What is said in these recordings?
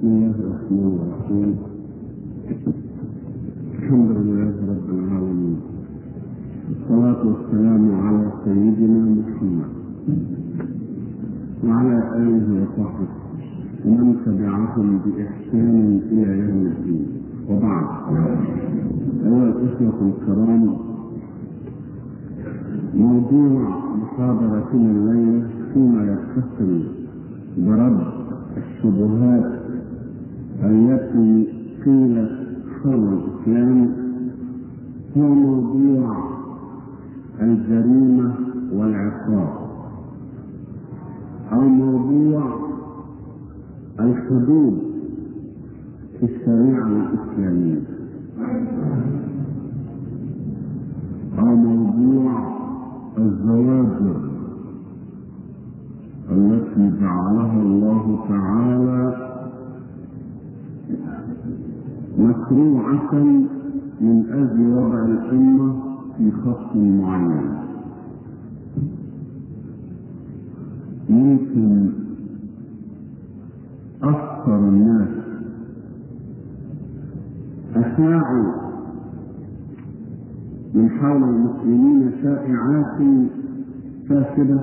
بسم الله الرحمن الرحيم الحمد لله رب العالمين والصلاة والسلام على سيدنا محمد وعلى آله وصحبه ومن تبعهم بإحسان إلى يوم الدين وبعد أيها الإخوة الكرام موضوع محاضرتنا الليلة فيما يتصل برد الشبهات التي قيلت حول الإسلام هو موضوع الجريمة والعقاب أو موضوع الحدود في الشريعة الإسلامية أو موضوع الزواجر التي جعلها الله تعالى مشروعة من أجل وضع الأمة في خط معين يمكن أكثر الناس أشاعوا من حول المسلمين شائعات فاسدة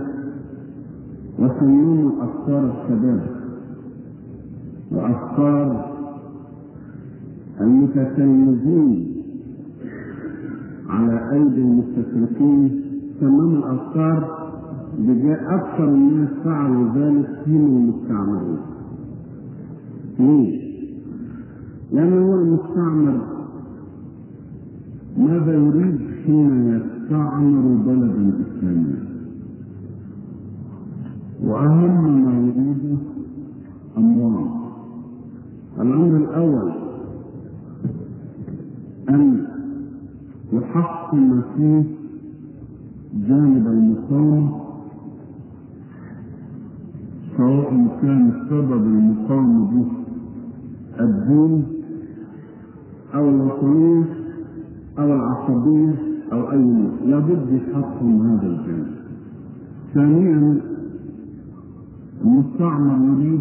وسموه أفكار الشباب وأفكار المتتلمذين على أيدي المستشرقين سموه الأفكار بجاء أكثر الناس فعلوا ذلك هم المستعمرين. ليه؟ لأن هو المستعمر ماذا يريد حين يستعمر بلدا إسلاميا؟ وأهم ما يريده أمران الأمر الأول أن يحصل فيه جانب المقاومة سواء كان سبب المقاومة به الدين أو الوطنية أو العصبية أو أي نوع لابد يحطم هذا الجانب ثانيا المستعمر يريد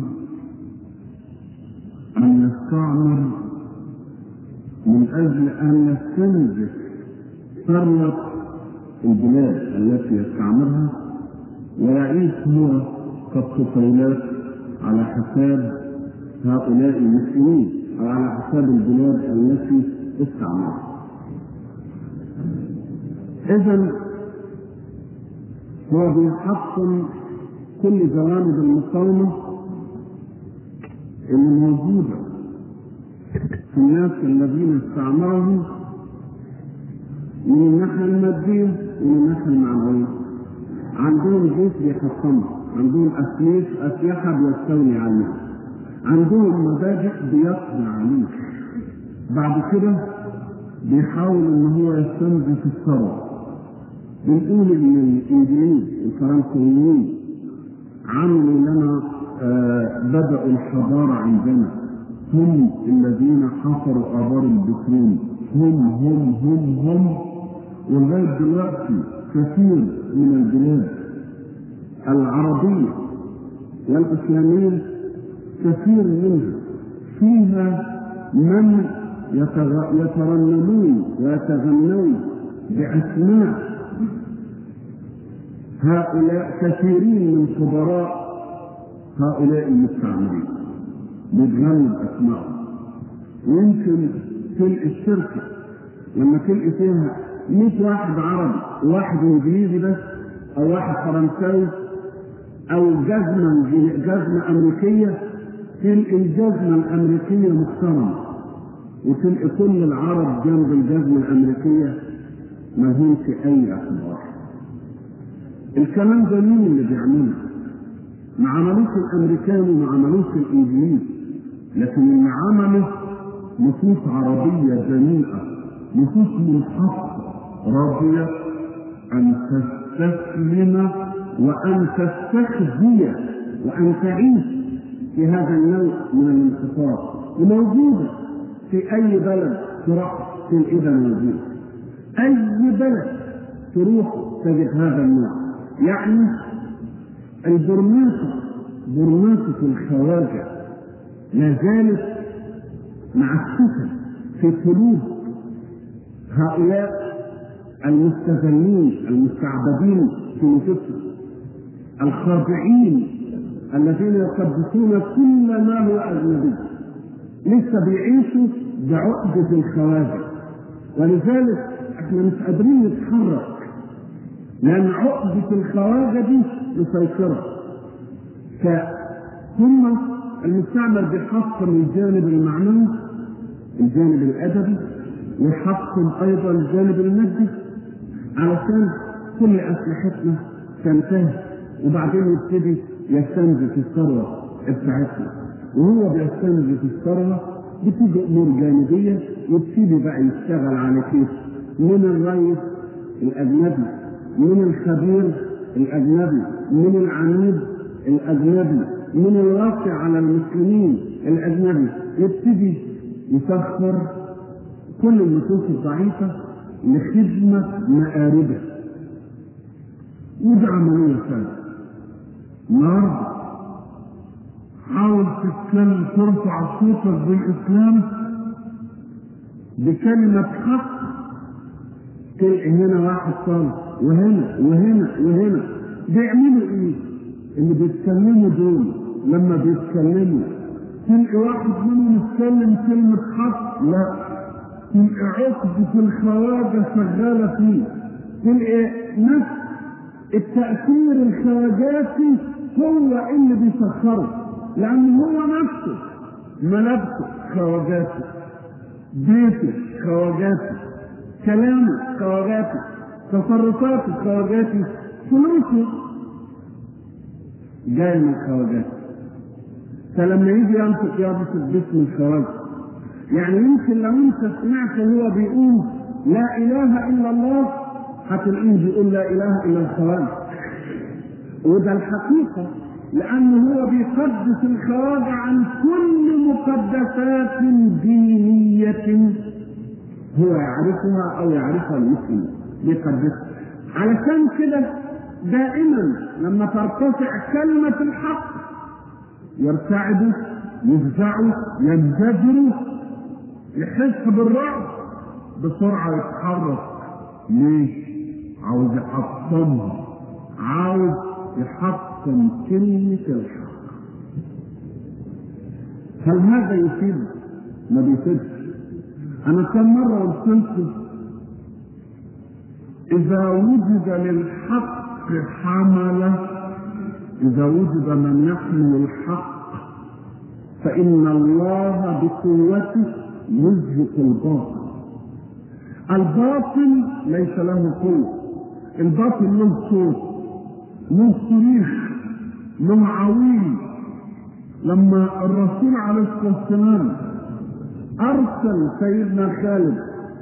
أن يستعمر من أجل أن يستنزف ثروة البلاد التي يستعمرها ويعيش هو كالطفيلات على حساب هؤلاء المسلمين أو على حساب البلاد التي استعمرها إذا هو بيحطم كل جوانب المقاومة الموجودة في الناس الذين استعمرهم من الناحية المادية ومن الناحية المعنوية عندهم جيش بيحطمها عندهم أسليح أسلحة بيستولي عليها عندهم مبادئ بيقضي عليها بعد كده بيحاول ان هو يستنزف الثروة بنقول ان الانجليز الفرنسيين عملوا لنا آه بدأوا الحضارة عندنا هم الذين حفروا آبار البترول هم هم هم هم ولغاية دلوقتي كثير من البلاد العربية والإسلامية كثير منها فيها من يترنمون ويتغنون بأسماء هؤلاء كثيرين من خبراء هؤلاء المستعمرين بيتغنوا بأسمائهم ويمكن تلقي الشركة لما تلقي فيها 100 واحد عربي وواحد انجليزي بس او واحد فرنساوي او جزمة جزمة امريكية تلقي الجزمة الامريكية محترمة وتلقي كل العرب جنب الجزمة الامريكية ما همش اي اخبار الكلام ده مين اللي بيعمله؟ ما عملوش الامريكان وما عملوش الانجليز لكن اللي عمله نصوص عربية جميلة نصوص منحصة راضية أن تستسلم وأن تستخزي وأن تعيش في هذا النوع من الانتصار وموجودة في أي بلد تروح تلقيها موجودة أي بلد تروح تجد هذا النوع يعني البرماسة برماسة الخواجة لا زالت معسكة في قلوب هؤلاء المستذلين المستعبدين في نفوسهم الخاضعين الذين يقدسون كل ما هو اجنبي لسه بيعيشوا بعقدة الخواجة ولذلك احنا مش قادرين نتحرك لأن عقدة الخواجة دي مسيطرة ثم المستعمر بيحطم الجانب المعنوي الجانب الأدبي ويحطم أيضا الجانب المادي علشان كل أسلحتنا تنتهي وبعدين يبتدي يستنزف الثروة بتاعتنا وهو بيستنزف الثروة بتيجي أمور جانبية ويبتدي بقى يشتغل على كيف من الرئيس الأجنبي من الخبير الأجنبي من العميد الأجنبي من الواقع على المسلمين الأجنبي يبتدي يسخر كل النصوص الضعيفة لخدمة مآربه ودي عملية ثانية النهارده حاول تتكلم ترفع صوتك بالإسلام بكلمة حق تلقي هنا واحد صالح وهنا وهنا وهنا بيعملوا ايه؟ اللي بيتكلموا دول لما بيتكلموا تلقي واحد منهم يتكلم كلمة حق لا تلقي عقدة الخواجة شغالة فيه تلقي نفس التأثير الخواجاتي هو اللي بيسخره لأن هو نفسه ملابسه خواجاتي بيته خواجاتي كلامه خواجاتي تصرفاته خواجاتي فلوسه جاي من خواجاتي فلما يجي ينطق ينطق باسم الخواجة يعني يمكن لو انت سمعت هو بيقول لا اله الا الله هتلاقيه بيقول لا اله الا الخواجة وده الحقيقة لأنه هو بيقدس الخواجة عن كل مقدسات دينية هو يعرفها أو يعرفها المسلم بيقدسها علشان كده دائما لما ترتفع كلمة الحق يرتعدوا يفزعوا ينزجروا يحس بالرعب بسرعة يتحرك ليه؟ عاوز يحطمها عاوز يحطم كلمة الحق هل هذا يفيد؟ ما بيفيدش أنا كم مرة قلت لكم إذا وجد للحق حملة إذا وجد من يحمل الحق فإن الله بقوته يزهق الباطل الباطل ليس له قوة الباطل له صوت له صريخ له عويل لما الرسول عليه الصلاة والسلام أرسل سيدنا خالد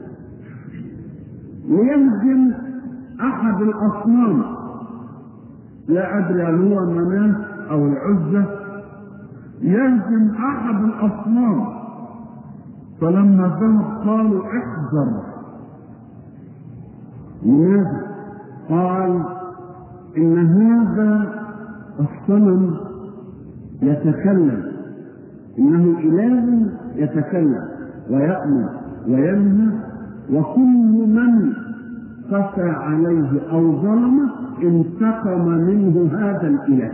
ليهزم أحد الأصنام لا أدري هل هو مناه أو العزة يهزم أحد الأصنام فلما ذهب قالوا احذر لماذا؟ قال إن هذا الصنم يتكلم إنه إله يتكلم ويأمر وينهى وكل من قسى عليه أو ظلمه انتقم منه هذا الإله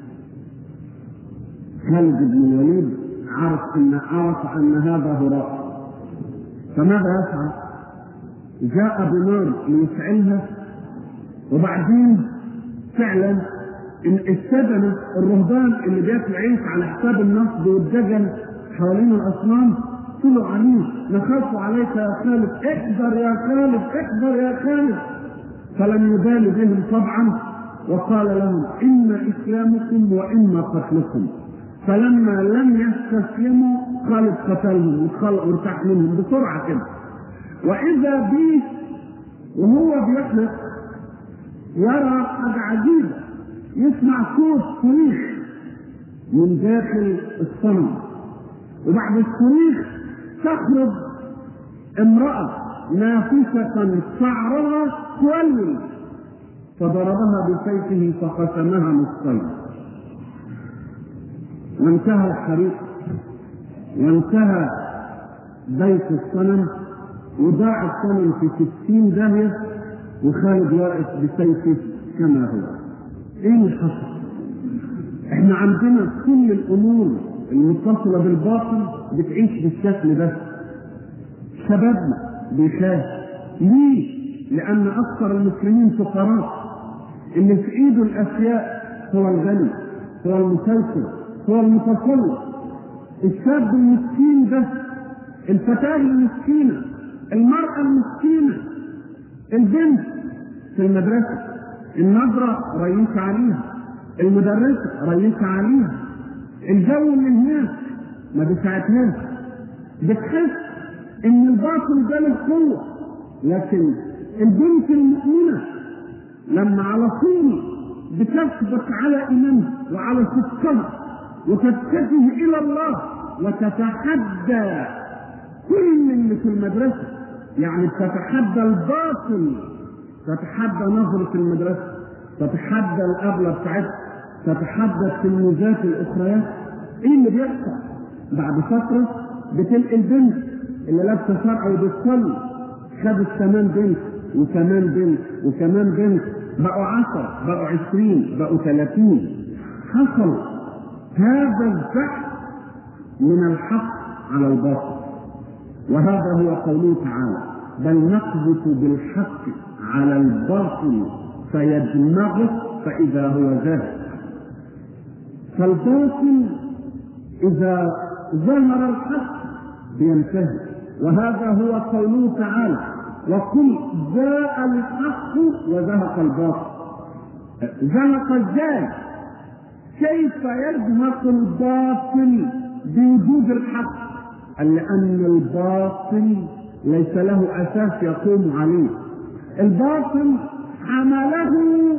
خالد بن الوليد عرف أن عرف أن هذا هراء فماذا يفعل؟ جاء بنار ليشعلها وبعدين فعلا السدنة الرهبان اللي بياكل عيش على حساب النصب والدجل حوالين الأصنام طلعوا عليه نخاف عليك يا خالد احذر يا خالد احذر يا خالد فلم يبال بهم طبعا وقال لهم إن إسلامكم وإما قتلكم فلما لم يستسلموا خالد قتلهم وارتاح منهم بسرعة كده وإذا به وهو بيحلق يرى حاجة عجيبة يسمع صوت صريخ من داخل الصنم وبعد الصريخ تخرج امرأة نافسة شعرها تولي فضربها بسيفه فقسمها نصفين وانتهى الحريق وانتهى بيت الصنم وضاع الصنم في ستين داهية وخالد واقف بسيفه كما هو ايه اللي حصل؟ احنا عندنا كل الامور المتصلة بالباطل بتعيش بالشكل ده شبابنا بيخاف ليه؟ لأن أكثر المسلمين فقراء اللي في إيده الأشياء هو الغني هو المسلسل هو المتسلط الشاب المسكين ده الفتاة المسكينة المرأة المسكينة البنت في المدرسة النظرة ريس عليها المدرسة ريس عليها الجو اللي هناك ما بيساعدهاش بتحس ان الباطل ده له قوة لكن البنت المؤمنة لما على طول بتثبت على ايمانها وعلى صدقها وتتجه الى الله وتتحدى كل اللي في المدرسة يعني تتحدى الباطل تتحدى نظرة المدرسة تتحدى الأبلة بتاعتها تتحدى التلميذات الأخريات إيه اللي بيحصل؟ بعد فترة بتلقي البنت اللي لابسة شرع وبتصلي خدت كمان بنت وكمان بنت وكمان بنت بقوا عشرة بقوا عشرين بقوا ثلاثين حصل هذا الزحف من الحق على الباطل وهذا هو قوله تعالى بل نقذف بالحق على الباطل فيدمغه فإذا هو ذاهب فالباطل إذا ظهر الحق بينتهي وهذا هو قوله تعالى وقل جاء الحق وزهق الباطل زهق ازاي كيف يزهق الباطل بوجود الحق قال لأن الباطل ليس له أساس يقوم عليه الباطل حمله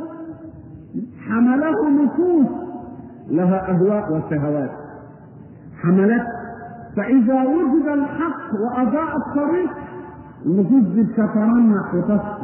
حمله نفوس لها أهواء وشهوات حملت فإذا وجد الحق وأضاء الطريق النفوس دي تترنح وتسقط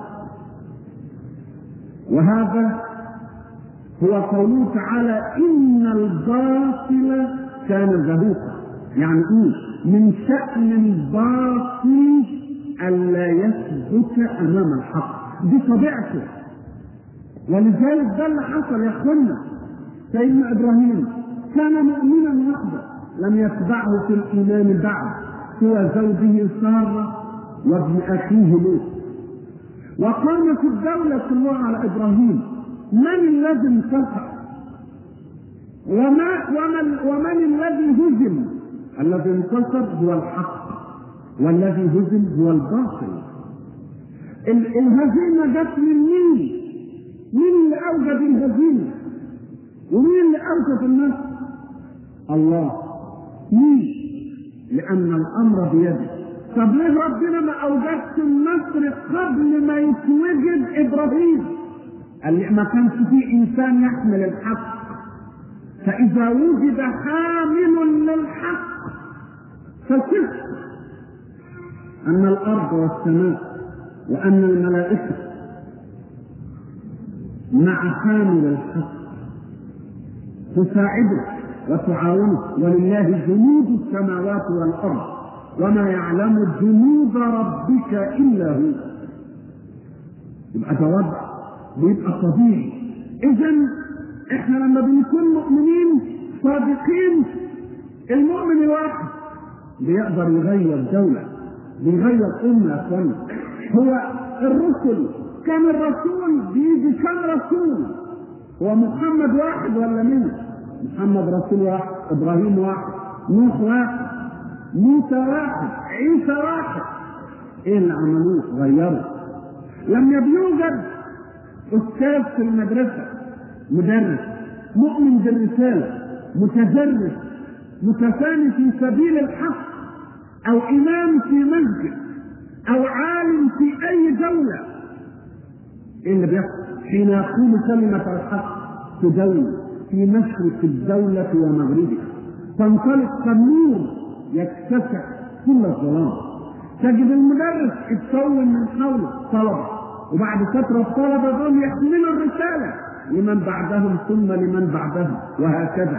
وهذا هو قوله تعالى إن الباطل كان زهوقا يعني إيه؟ من شأن الباطل ألا يثبت أمام الحق دي طبيعته ولذلك ده اللي حصل يا اخوانا سيدنا ابراهيم كان مؤمنا وحده لم يتبعه في الايمان بعد سوى زوجه ساره وابن اخيه لوط وقامت الدولة كلها على ابراهيم من الذي انتصر وما ومن ومن الذي هزم الذي انتصر هو الحق والذي هزم هو الباطل الهزيمة جت من مين؟ مين اللي أوجد الهزيمة؟ ومين اللي أوجد النصر؟ الله مين؟ لأن الأمر بيده طب ليه ربنا ما أوجدش النصر قبل ما يتوجد إبراهيم؟ قال لي ما كانش فيه إنسان يحمل الحق فإذا وجد حامل للحق فثق أن الأرض والسماء وأن الملائكة مع حامل الحق تساعده وتعاونه ولله جنود السماوات والأرض وما يعلم جنود ربك إلا هو يبقى ده وضع بيبقى طبيعي إذا إحنا لما بنكون مؤمنين صادقين المؤمن الواحد بيقدر يغير دولة بيغير أمة يا أخوانا هو الرسل كم الرسول بيجي كم رسول هو محمد واحد ولا مين محمد رسول واحد ابراهيم واحد نوح واحد موسى واحد عيسى واحد ايه اللي عملوه غيروا لما بيوجد استاذ في المدرسه مدرس مؤمن بالرساله متدرس متسامي في سبيل الحق او امام في مسجد او عالم في اي دولة ايه اللي بيحصل حين يقول كلمة الحق في دولة في مشرق الدولة ومغربها تنطلق كالنور يكتسح كل الظلام تجد المدرس اتكون من حوله طلبة وبعد فترة الطلبة دول يحملوا الرسالة لمن بعدهم ثم لمن بعدهم وهكذا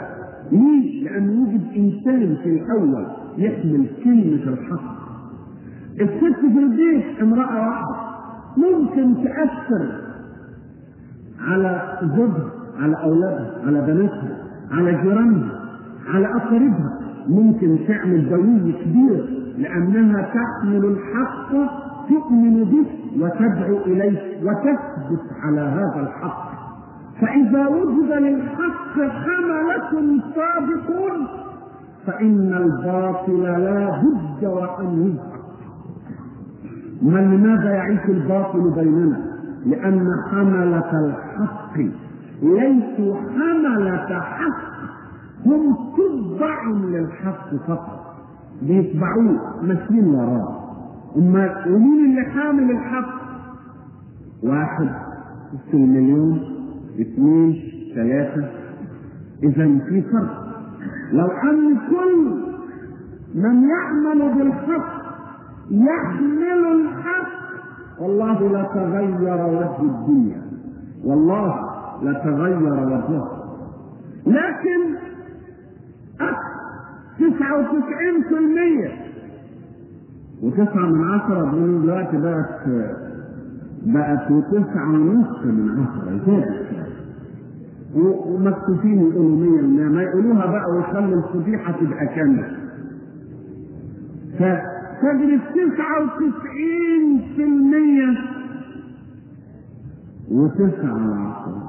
ليه؟ لأن يوجد إنسان في الأول يحمل كلمة الحق الست في البيت امرأة واحدة ممكن تأثر على زوجها على أولادها على بناتها على جيرانها على أقاربها ممكن تعمل دوي كبير لأنها تحمل الحق تؤمن به وتدعو إليه وتثبت على هذا الحق فإذا وجد للحق حملة صادقون فإن الباطل لا بد وأن يزهق ما لماذا يعيش الباطل بيننا؟ لأن حملة الحق ليسوا حملة حق هم تبع للحق فقط بيتبعوه ماشيين وراه أما ومين اللي حامل الحق؟ واحد في المليون اثنين ثلاثة إذا في فرق لو أن كل من يعمل بالحق يحمل الحق والله لتغير وجه الدنيا والله لتغير وجهه لكن تسعة وتسعين في المية وتسعة من عشرة بيقولوا دلوقتي بقت بقت وتسعة ونص من عشرة زادت ومكتوفين يقولوا مية المية ما يقولوها بقى ويخلوا الفضيحة تبقى كاملة فتجري تسعة وتسعين في المية وتسعة على عشرة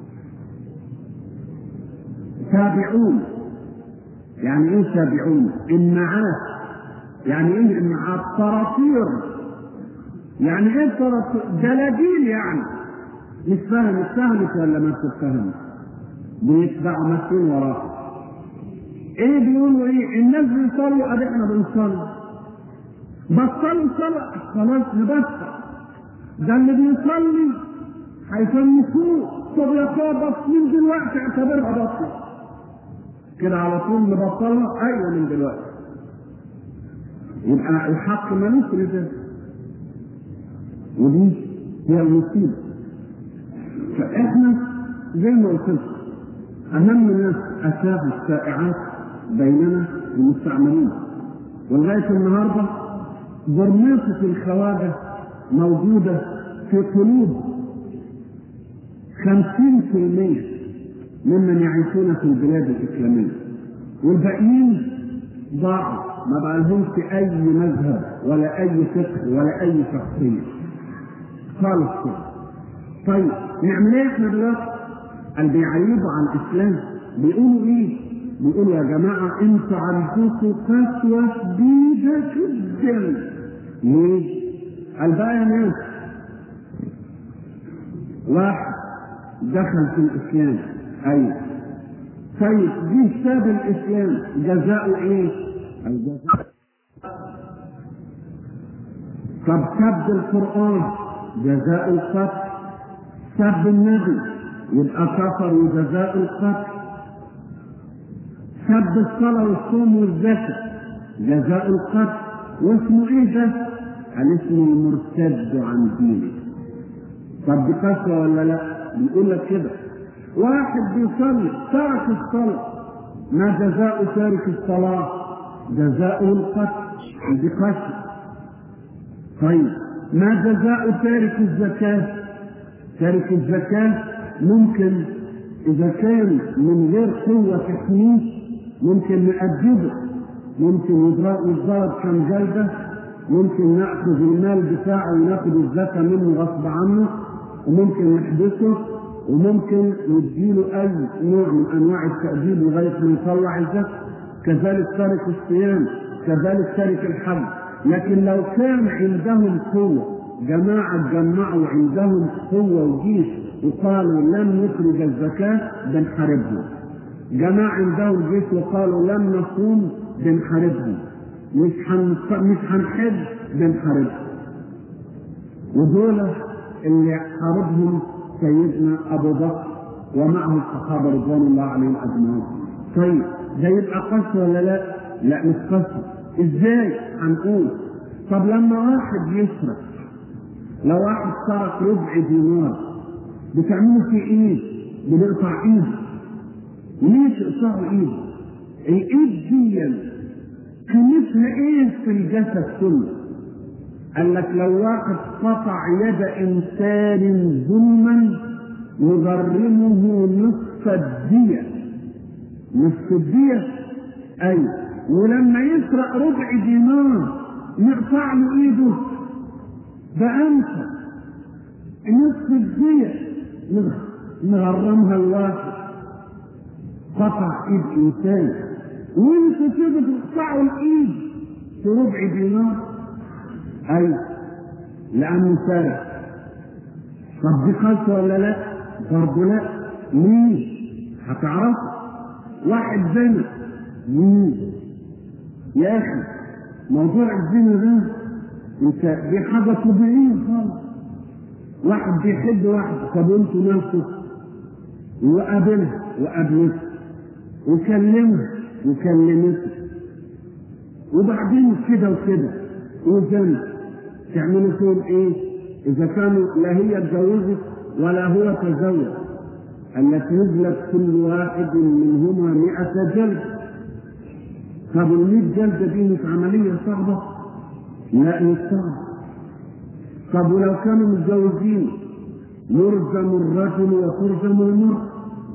تابعون يعني ايه تابعون النعاس يعني ايه النعاس طراطير يعني ايه طراطير جلاجيل يعني مش فاهم مش فاهمك ولا ما تفهم بيتبعوا ماشيين وراه ايه بيقولوا ايه الناس بيصلوا ادي احنا بنصلي بطلوا صلاة خلاص نبطل ده اللي بيصلي هيفنسوه طب يا اخويا بطلين دلوقتي اعتبرها بطل كده على طول نبطلها ايوه من دلوقتي يبقى الحق ملوش رجال ودي هي المصيبه فاحنا زي ما قلت لكم اهم ناس اساءوا الشائعات بيننا المستعملين ولغايه النهارده برميصه الخواجه موجوده في قلوب خمسين في المية ممن يعيشون في البلاد الإسلامية والباقيين ضاعوا ما بقى لهمش أي مذهب ولا أي فقه ولا أي شخصية خالص كده طيب نعمل ايه احنا دلوقتي؟ قال بيعيبوا على الاسلام بيقولوا ايه؟ بيقولوا يا جماعه انتوا عندكم قسوه شديده جدا ليه؟ قال بقى يا ناس واحد دخل في الاسلام ايوه طيب دي ساب الاسلام جزاؤه ايه؟ الجزاء طب سب القران جزاء القتل سب النبي يبقى كفر وجزاء القتل سب الصلاة والصوم والزكاة جزاء القتل واسمه ايه ده؟ قال اسمه المرتد عن دينه طب دي قسوة ولا لا؟ بيقول لك كده واحد بيصلي ترك الصلاة ما جزاء تارك الصلاة؟ جزاؤه القتل دي قسوة طيب ما جزاء تارك الزكاة؟ تارك الزكاة ممكن إذا كان من غير قوة تحميه ممكن نأدبه ممكن يضرب كم جلدة ممكن نأخذ المال بتاعه وناخد الزكاة منه غصب عنه وممكن نحبسه وممكن نديله أي نوع من أنواع التأديب لغاية ما يطلع الزكاة كذلك تارك الصيام كذلك تارك الحج لكن لو كان عندهم قوة جماعة جمعوا عندهم قوة وجيش وقالوا لن نخرج الزكاة بنحاربهم جماعة عندهم جيش وقالوا لن نصوم بنحاربهم مش حن... مش هنحج بنحاربهم ودول اللي حاربهم سيدنا ابو بكر ومعه الصحابه رضوان الله عليهم اجمعين. طيب ده يبقى قسوه ولا لا؟ لا مش قسوه. ازاي؟ هنقول طب لما واحد يسرق لو واحد سرق ربع دينار بتعملوا فيه ايه؟ بنقطع ايده ليه تقطعوا ايده؟ الايد دي قيمتها ايه في الجسد كله؟ قال لك لو واحد قطع يد انسان ظلما يغرمه نصف الدية نصف الدية ايوه ولما يسرق ربع دينار نقطع له ايده ده انت نصف الدية نغرمها الواحد قطع ايد انسان وانتوا كده تقطعوا الايد في ربع دينار ايوه لانه سارق طب دي قسوه ولا لا؟ برضه لا ليه؟ هتعرف واحد زنا مين؟ يا اخي موضوع الزنا ده انت دي حاجه طبيعيه خالص واحد بيحب واحد طب انتوا نفسه وقابلها وقابلته وكلمها وكلمته وبعدين كده وكده وزن تعملوا فيهم ايه؟ اذا كانوا لا هي اتجوزت ولا هو تزوج التي يجلد كل واحد منهما مئة جلد طب المئة جلدة دي مش عملية صعبة؟ لا مش صعبة طب ولو كانوا متجوزين يرجم الرجل وترجم المرأة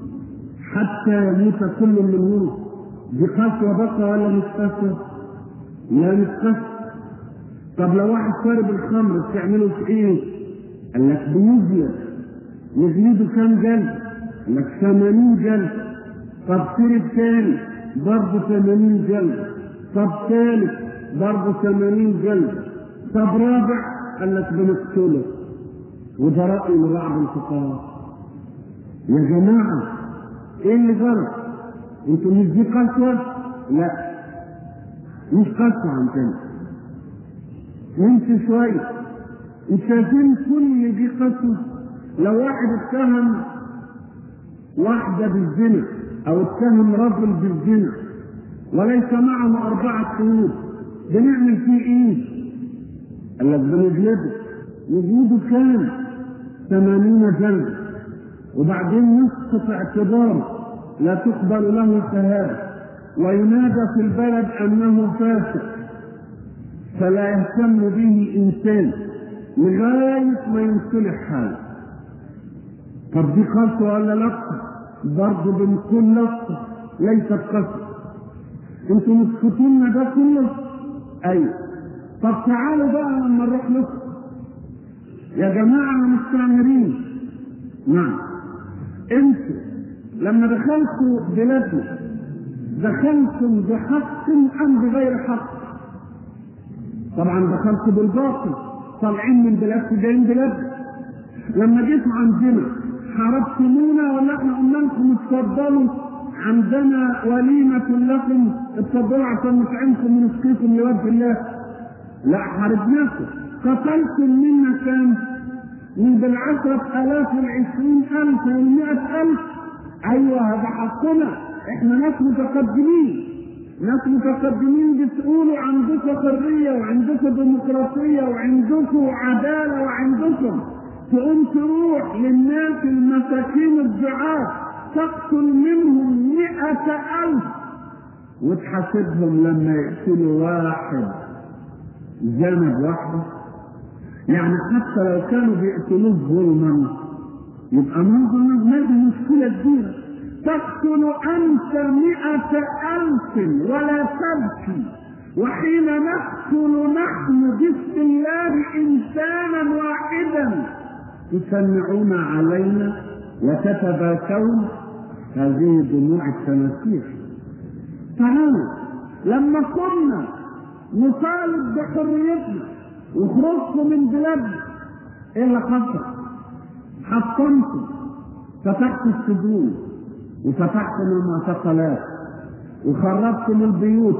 حتى يموت كل منهما دي قسوة بقى ولا مش قسوة؟ لا مش قسوة طب لو واحد شارب الخمر بتعمله في ايه؟ قال لك بيجلد يجلده كام جلد؟ قال لك 80 جلد طب شرب تاني برضه 80 جلد طب ثالث برضه 80 جلد طب رابع قال لك بنقتله وده رأي لبعض الفقهاء يا جماعة ايه اللي غلط؟ انتوا مش دي قسوة؟ لا مش قسوة عندنا انت شوية انت شايفين كل دي قسوة لو واحد اتهم واحدة بالزنا او اتهم رجل بالزنا وليس معه أربعة شهود بنعمل فيه ايه؟ قال لك بنجلده نجلده كام؟ ثمانين جلد وبعدين نسقط اعتبار لا تقبل له شهادة وينادى في البلد أنه فاسق فلا يهتم به إنسان لغاية ما ينصلح حاله طب دي قسوة ولا لقطة؟ برضه بنقول لقطة ليست قسوة انتوا مسكتون ده كله؟ أيوه طب تعالوا بقى لما نروح مصر يا جماعة مستعمرين نعم انتوا لما دخلتوا بلادنا دخلتم بحق ام بغير حق طبعا دخلتوا بالباطل طالعين من بلاد جايين بلاد لما جيتوا عندنا حاربتمونا ولا احنا قلنا لكم اتفضلوا عندنا وليمة لكم اتفضلوا عشان نطعمكم ونسقيكم لوجه الله لا حاربناكم قتلتم منا كام؟ من بالعشرة آلاف والعشرين ألف والمئة ألف أيوة هذا حقنا إحنا ناس متقدمين ناس متقدمين بتقولوا عندكم حرية وعندكم ديمقراطية وعندكم عدالة وعندكم تقوم تروح للناس المساكين الضعاف تقتل منهم مئة ألف وتحاسبهم لما يقتلوا واحد ذنب واحدة يعني حتى لو كانوا بيقتلوه ظلما يبقى ما ظلم ما دي مشكلة كبيرة تقتل أنت مئة ألف ولا تبكي وحين نقتل نحن بسم الله إنسانا واحدا تسمعون علينا وتتباكون هذه دموع التماسيح تعالوا لما كنا نطالب بحريتنا وخرجتوا من بلادنا ايه اللي حصل؟ حطمتم فتحتوا السجون وفتحتم المعتقلات وخربتم البيوت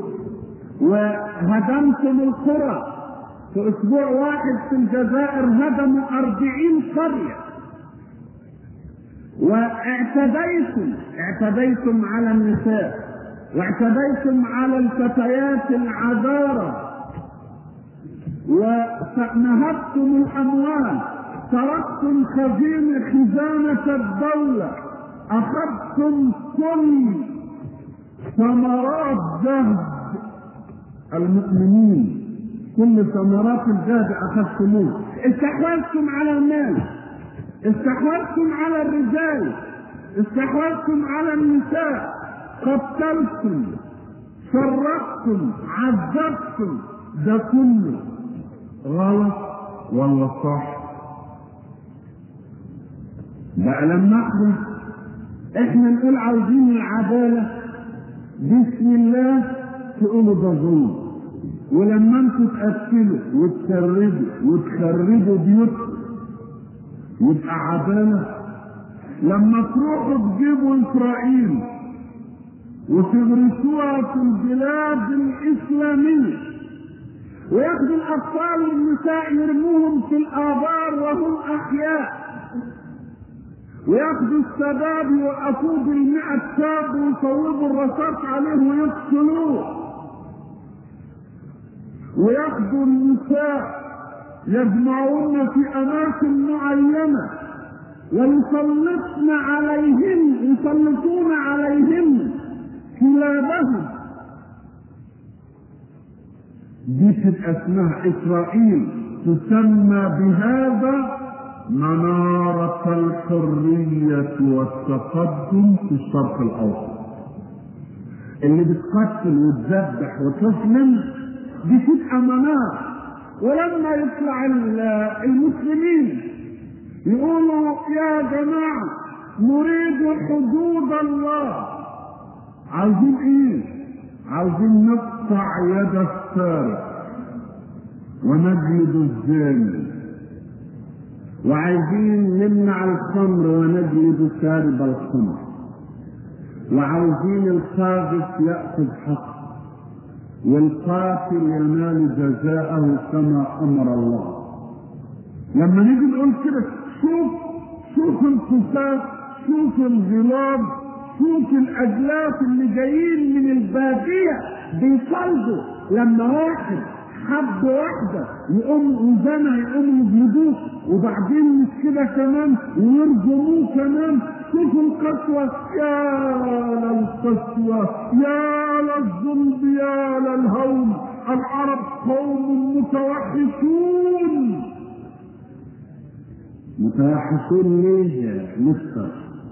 وهدمتم القرى في اسبوع واحد في الجزائر هدموا أربعين قرية واعتديتم اعتديتم على النساء واعتديتم على الفتيات العذارى ونهبتم الاموال تركتم خزينة خزانة الدولة أخذتم كل ثمرات جهد المؤمنين كل ثمرات الجهد اخذتموه استحوذتم على المال استحوذتم على الرجال استحوذتم على النساء قتلتم فرقتم عذبتم ده كله غلط ولا صح بقى لما احنا احنا نقول عاوزين العداله بسم الله تقولوا ده ظلم ولما انتوا تقتلوا وتسردوا وتخربوا بيوتكم يبقى عداله لما تروحوا تجيبوا اسرائيل وتغرسوها في البلاد الاسلاميه وياخدوا الاطفال والنساء يرموهم في الابار وهم احياء وياخدوا الشباب يوقفوه بالمئة شاب ويصوبوا الرصاص عليه ويقتلوه وياخدوا النساء يجمعون في اماكن معينه ويسلطن عليهم يسلطون عليهم كلابهم دي تبقى اسمها اسرائيل تسمى بهذا منارة الحرية والتقدم في الشرق الأوسط اللي بتقتل وتذبح وتظلم دي تبقى منارة ولما يطلع المسلمين يقولوا يا جماعة نريد حدود الله عاوزين ايه عاوزين نقطع يد السارق ونجلد الزاني وعايزين نمنع الخمر ونجلد شارب الخمر وعاوزين القاذف ياخذ حقه والقاتل ينال جزاءه كما امر الله لما نيجي نقول كده شوف شوف الكفاف شوف الغلاب شوف الاجلاف اللي جايين من الباديه بيصلوا لما واحد حب واحدة يقوم وزنا يقوم يجلدوه وبعدين مش كده كمان ويرجموه كمان شوف القسوة يا للقسوة يا للظلم يا للهون العرب قوم متوحشون متوحشون ليه يا مستر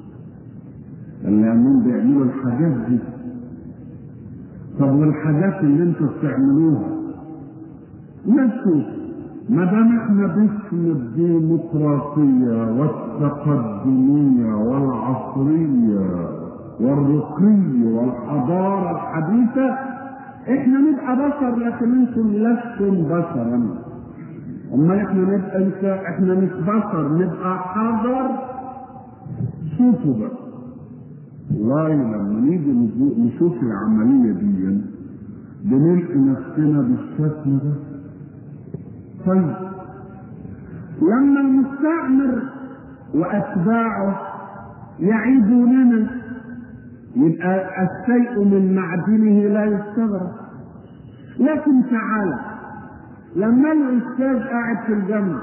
اللي بيعملوا الحاجات دي طب والحاجات اللي انتوا بتعملوها نشوف ما دام احنا باسم الديمقراطية والتقدمية والعصرية والرقي والحضارة الحديثة احنا نبقى بشر لكن انتم لستم بشرا اما احنا نبقى انت احنا مش بشر نبقى حجر شوفوا بقى والله لما نيجي نشوف العملية دي بنلقي نفسنا بالشكل ده طيب لما المستعمر واتباعه يعيدوا لنا يبقى الشيء من معدنه لا يستغرب لكن تعالى لما الاستاذ قاعد في الجامعه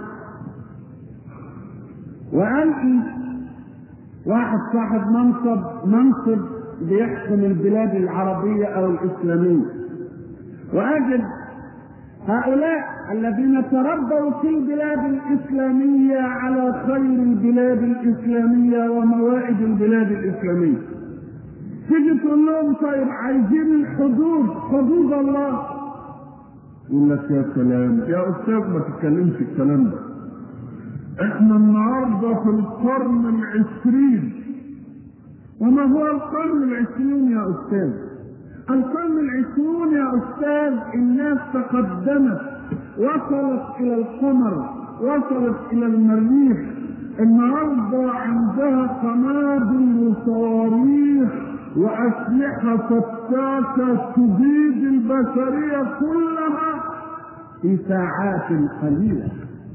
وقال واحد صاحب منصب منصب بيحكم البلاد العربيه او الاسلاميه واجد هؤلاء الذين تربوا في البلاد الإسلامية على خير البلاد الإسلامية وموائد البلاد الإسلامية تيجي تقول لهم طيب عايزين الحدود حدود الله يقول لك يا سلام يا أستاذ ما تتكلمش الكلام ده احنا النهارده في القرن العشرين وما هو القرن العشرين يا أستاذ القرن العشرون يا أستاذ الناس تقدمت وصلت إلى القمر وصلت إلى المريخ النهارده عندها قنابل وصواريخ وأسلحة فتاكة تبيد البشرية كلها في ساعات قليلة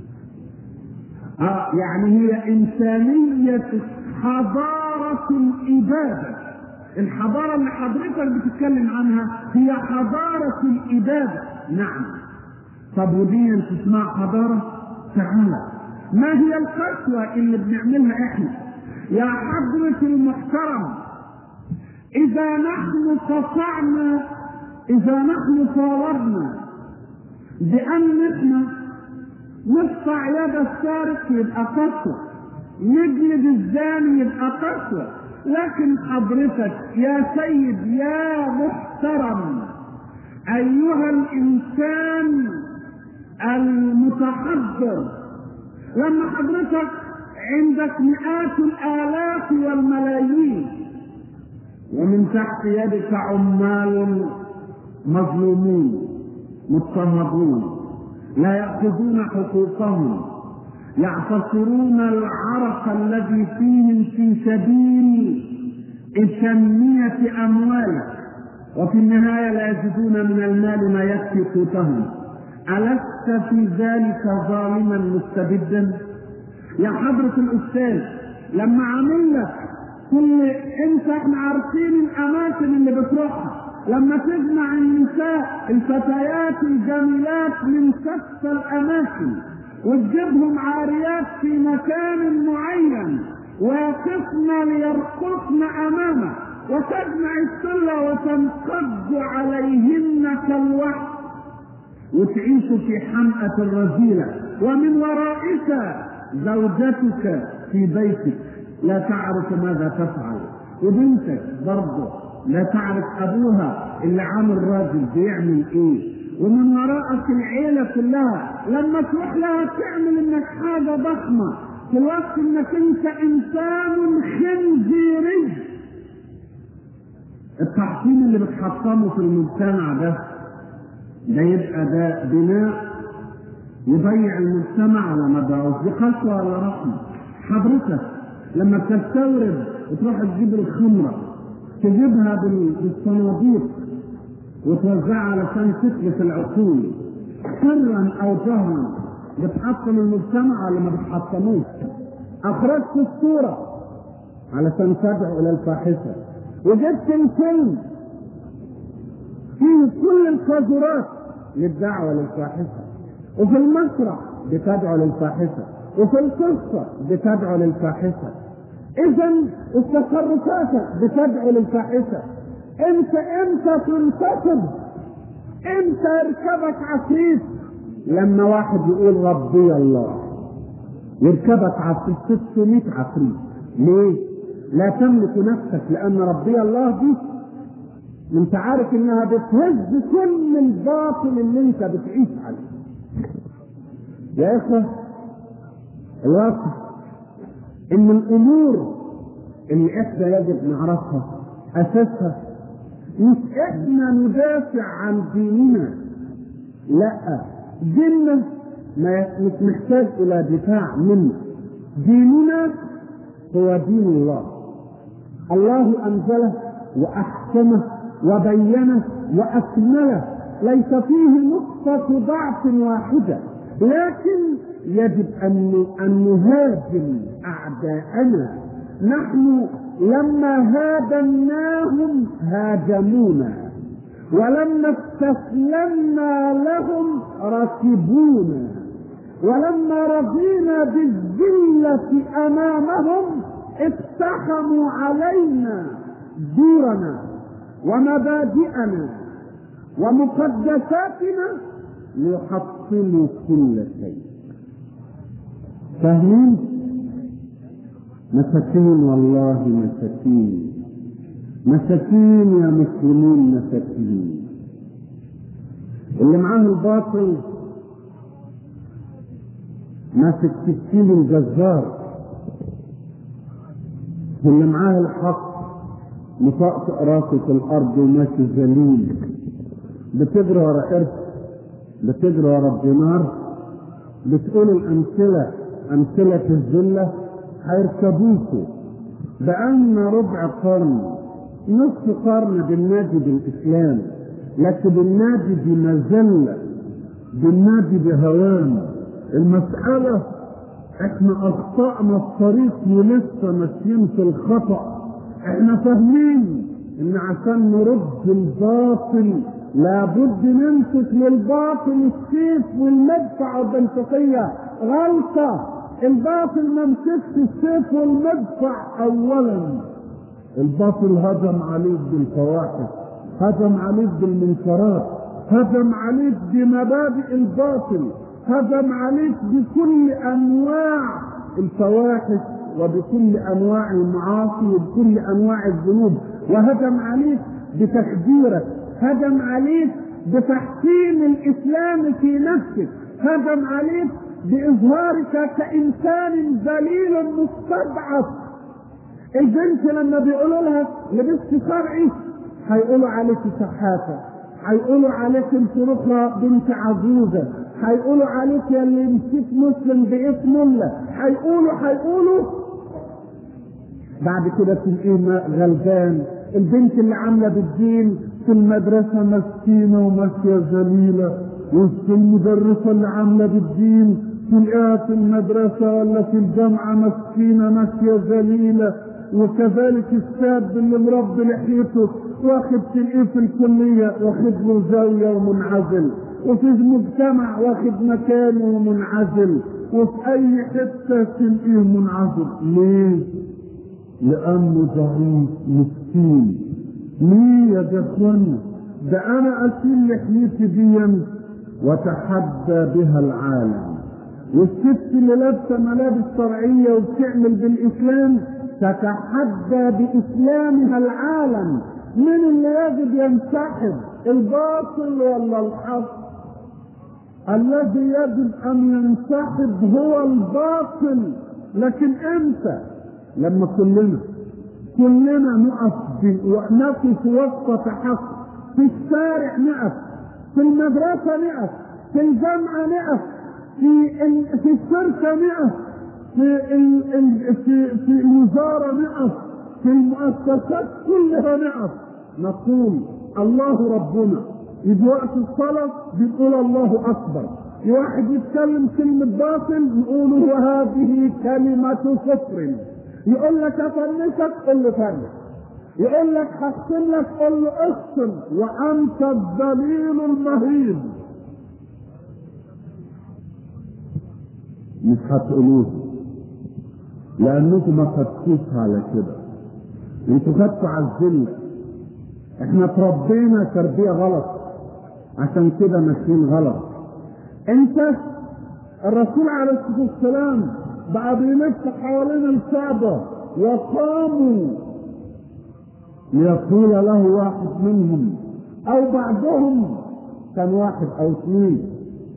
آه يعني هي إنسانية حضارة الإبادة الحضارة اللي حضرتك بتتكلم عنها هي حضارة الإبادة نعم طب ودي تسمع حضارة تعالى ما هي القسوة اللي بنعملها احنا يا حضرة المحترم إذا نحن قطعنا إذا نحن صورنا بأن احنا نقطع يد السارق يبقى قسوة نجلد الزاني يبقى قسوة لكن حضرتك يا سيد يا محترم أيها الإنسان المتحضر لما حضرتك عندك مئات الآلاف والملايين ومن تحت يدك عمال مظلومون مضطهدون لا يأخذون حقوقهم يعتصرون العرق الذي فيهم في سبيل تنمية أموالك وفي النهاية لا يجدون من المال ما يكفي قوتهم ألست في ذلك ظالما مستبدا يا حضرة الأستاذ لما عامل لك كل انت احنا عارفين الاماكن اللي بتروحها لما تجمع النساء الفتيات الجميلات من شتى الاماكن وتجيبهم عاريات في مكان معين ويقفن ليرقصن امامك وتجمع السله وتنقض عليهن كالوحش وتعيش في حمأة الرذيلة ومن ورائك زوجتك في بيتك لا تعرف ماذا تفعل وبنتك برضه لا تعرف ابوها اللي عامل راجل بيعمل ايه ومن وراءك العيله كلها لما تروح لها تعمل انك حاجه ضخمه في الوقت انك انت انسان خنزيري التحطيم اللي بتحطمه في المجتمع ده ده يبقى ده بناء يضيع المجتمع على مدى دي قسوه ولا رحمه حضرتك لما تستورد وتروح تجيب الخمرة تجيبها بالصناديق وتوزعها علشان تتلف العقول سرا او جهرا بتحطم المجتمع ولا ما بتحطموش اخرجت الصورة علشان تدعو الى الفاحشة وجبت الفيلم فيه كل القاذورات للدعوة للفاحشة وفي المسرح بتدعو للفاحشة وفي القصة بتدعو للفاحشة إذا تصرفاتك بتدعو للفاحشة أنت أنت تنتصر أنت يركبك عفريت لما واحد يقول ربي الله يركبك عفريت 600 عفريت ليه؟ لا تملك نفسك لأن ربي الله دي انت عارف انها بتهز كل الباطل اللي انت بتعيش عليه يا اخوه الواقع ان الامور اللي احنا يجب نعرفها اساسها مش احنا ندافع عن ديننا لا ديننا مش محتاج الى دفاع منا ديننا هو دين الله الله انزله واحكمه وبينه واكمله ليس فيه نقطه ضعف واحده لكن يجب أن أن نهاجم أعداءنا نحن لما هاجمناهم هاجمونا ولما استسلمنا لهم ركبونا ولما رضينا بالذلة أمامهم اقتحموا علينا دورنا ومبادئنا ومقدساتنا ليحطموا كل شيء فاهمين مساكين والله مساكين مساكين يا مسلمين مساكين اللي معاه الباطل ماسك سكين الجزار واللي معاه الحق مطقطق راسه في الارض وماشي ذليل بتجري ورا قرش بتجري ورا الدينار بتقول الامثله امثله الذله هيركبوكوا بقالنا ربع قرن نصف قرن بالنادي بالاسلام لكن بالنادي بمذله بالنادي بهوان المساله احنا اخطانا الطريق ولسه ماشيين في الخطا احنا فاهمين ان عشان نرد الباطل لابد نمسك للباطل السيف والمدفع والبنفقية غلطة الباطل ما مسكش السيف والمدفع اولا الباطل هجم عليك بالفواحش هجم عليك بالمنكرات هجم عليك بمبادئ الباطل هجم عليك بكل انواع الفواحش وبكل انواع المعاصي وبكل انواع الذنوب وهجم عليك بتخديرك هجم عليك بتحسين الاسلام في نفسك هجم عليك باظهارك كانسان ذليل مستضعف البنت لما بيقولوا لها لبست شرعي هيقولوا عليك شحاته هيقولوا عليك انت رخرة بنت عجوزة هيقولوا عليك يا اللي نسيت مسلم باسم الله هيقولوا هيقولوا بعد كده تلاقيه غلبان البنت اللي عاملة بالدين في المدرسة مسكينة وماشية ذليلة وسط المدرسة اللي عاملة بالدين تلاقيها في المدرسة ولا في الجامعة مسكينة ماشية ذليلة وكذلك الشاب اللي مربي لحيته واخد تلاقيه في الكلية واخد له زاوية ومنعزل وفي المجتمع واخد مكانه ومنعزل وفي أي حتة تلاقيه منعزل ليه؟ لأنه ضعيف مسكين ليه يا جفن ده أنا أشيل لحيتي دي وتحدى بها العالم والست اللي لابسة ملابس شرعية وبتعمل بالإسلام تتحدى بإسلامها العالم من اللي يجب ينسحب الباطل ولا الحق الذي يجب أن ينسحب هو الباطل لكن أنت لما كلنا كلنا نقف ونقف وسط حق في الشارع نقف في المدرسة نقف في الجامعة نقف في في الشركة نقف في ال ال في في الوزارة نقف في المؤسسات كلها نقف نقول الله ربنا يجي وقت الصلاة بنقول الله أكبر واحد يتكلم كلمة باطل نقول وهذه كلمة كفر يقول لك افنشك قل له فنش يقول لك هختم لك قل له اختم وانت الدليل المهين مش هتقولوه لانكم ما خدتوش على كده انتوا خدتوا على الذله احنا اتربينا تربيه غلط عشان كده ماشيين غلط انت الرسول عليه الصلاه والسلام بقى بيلف حوالين الكعبه وقاموا ليقول له واحد منهم او بعضهم كان واحد او اثنين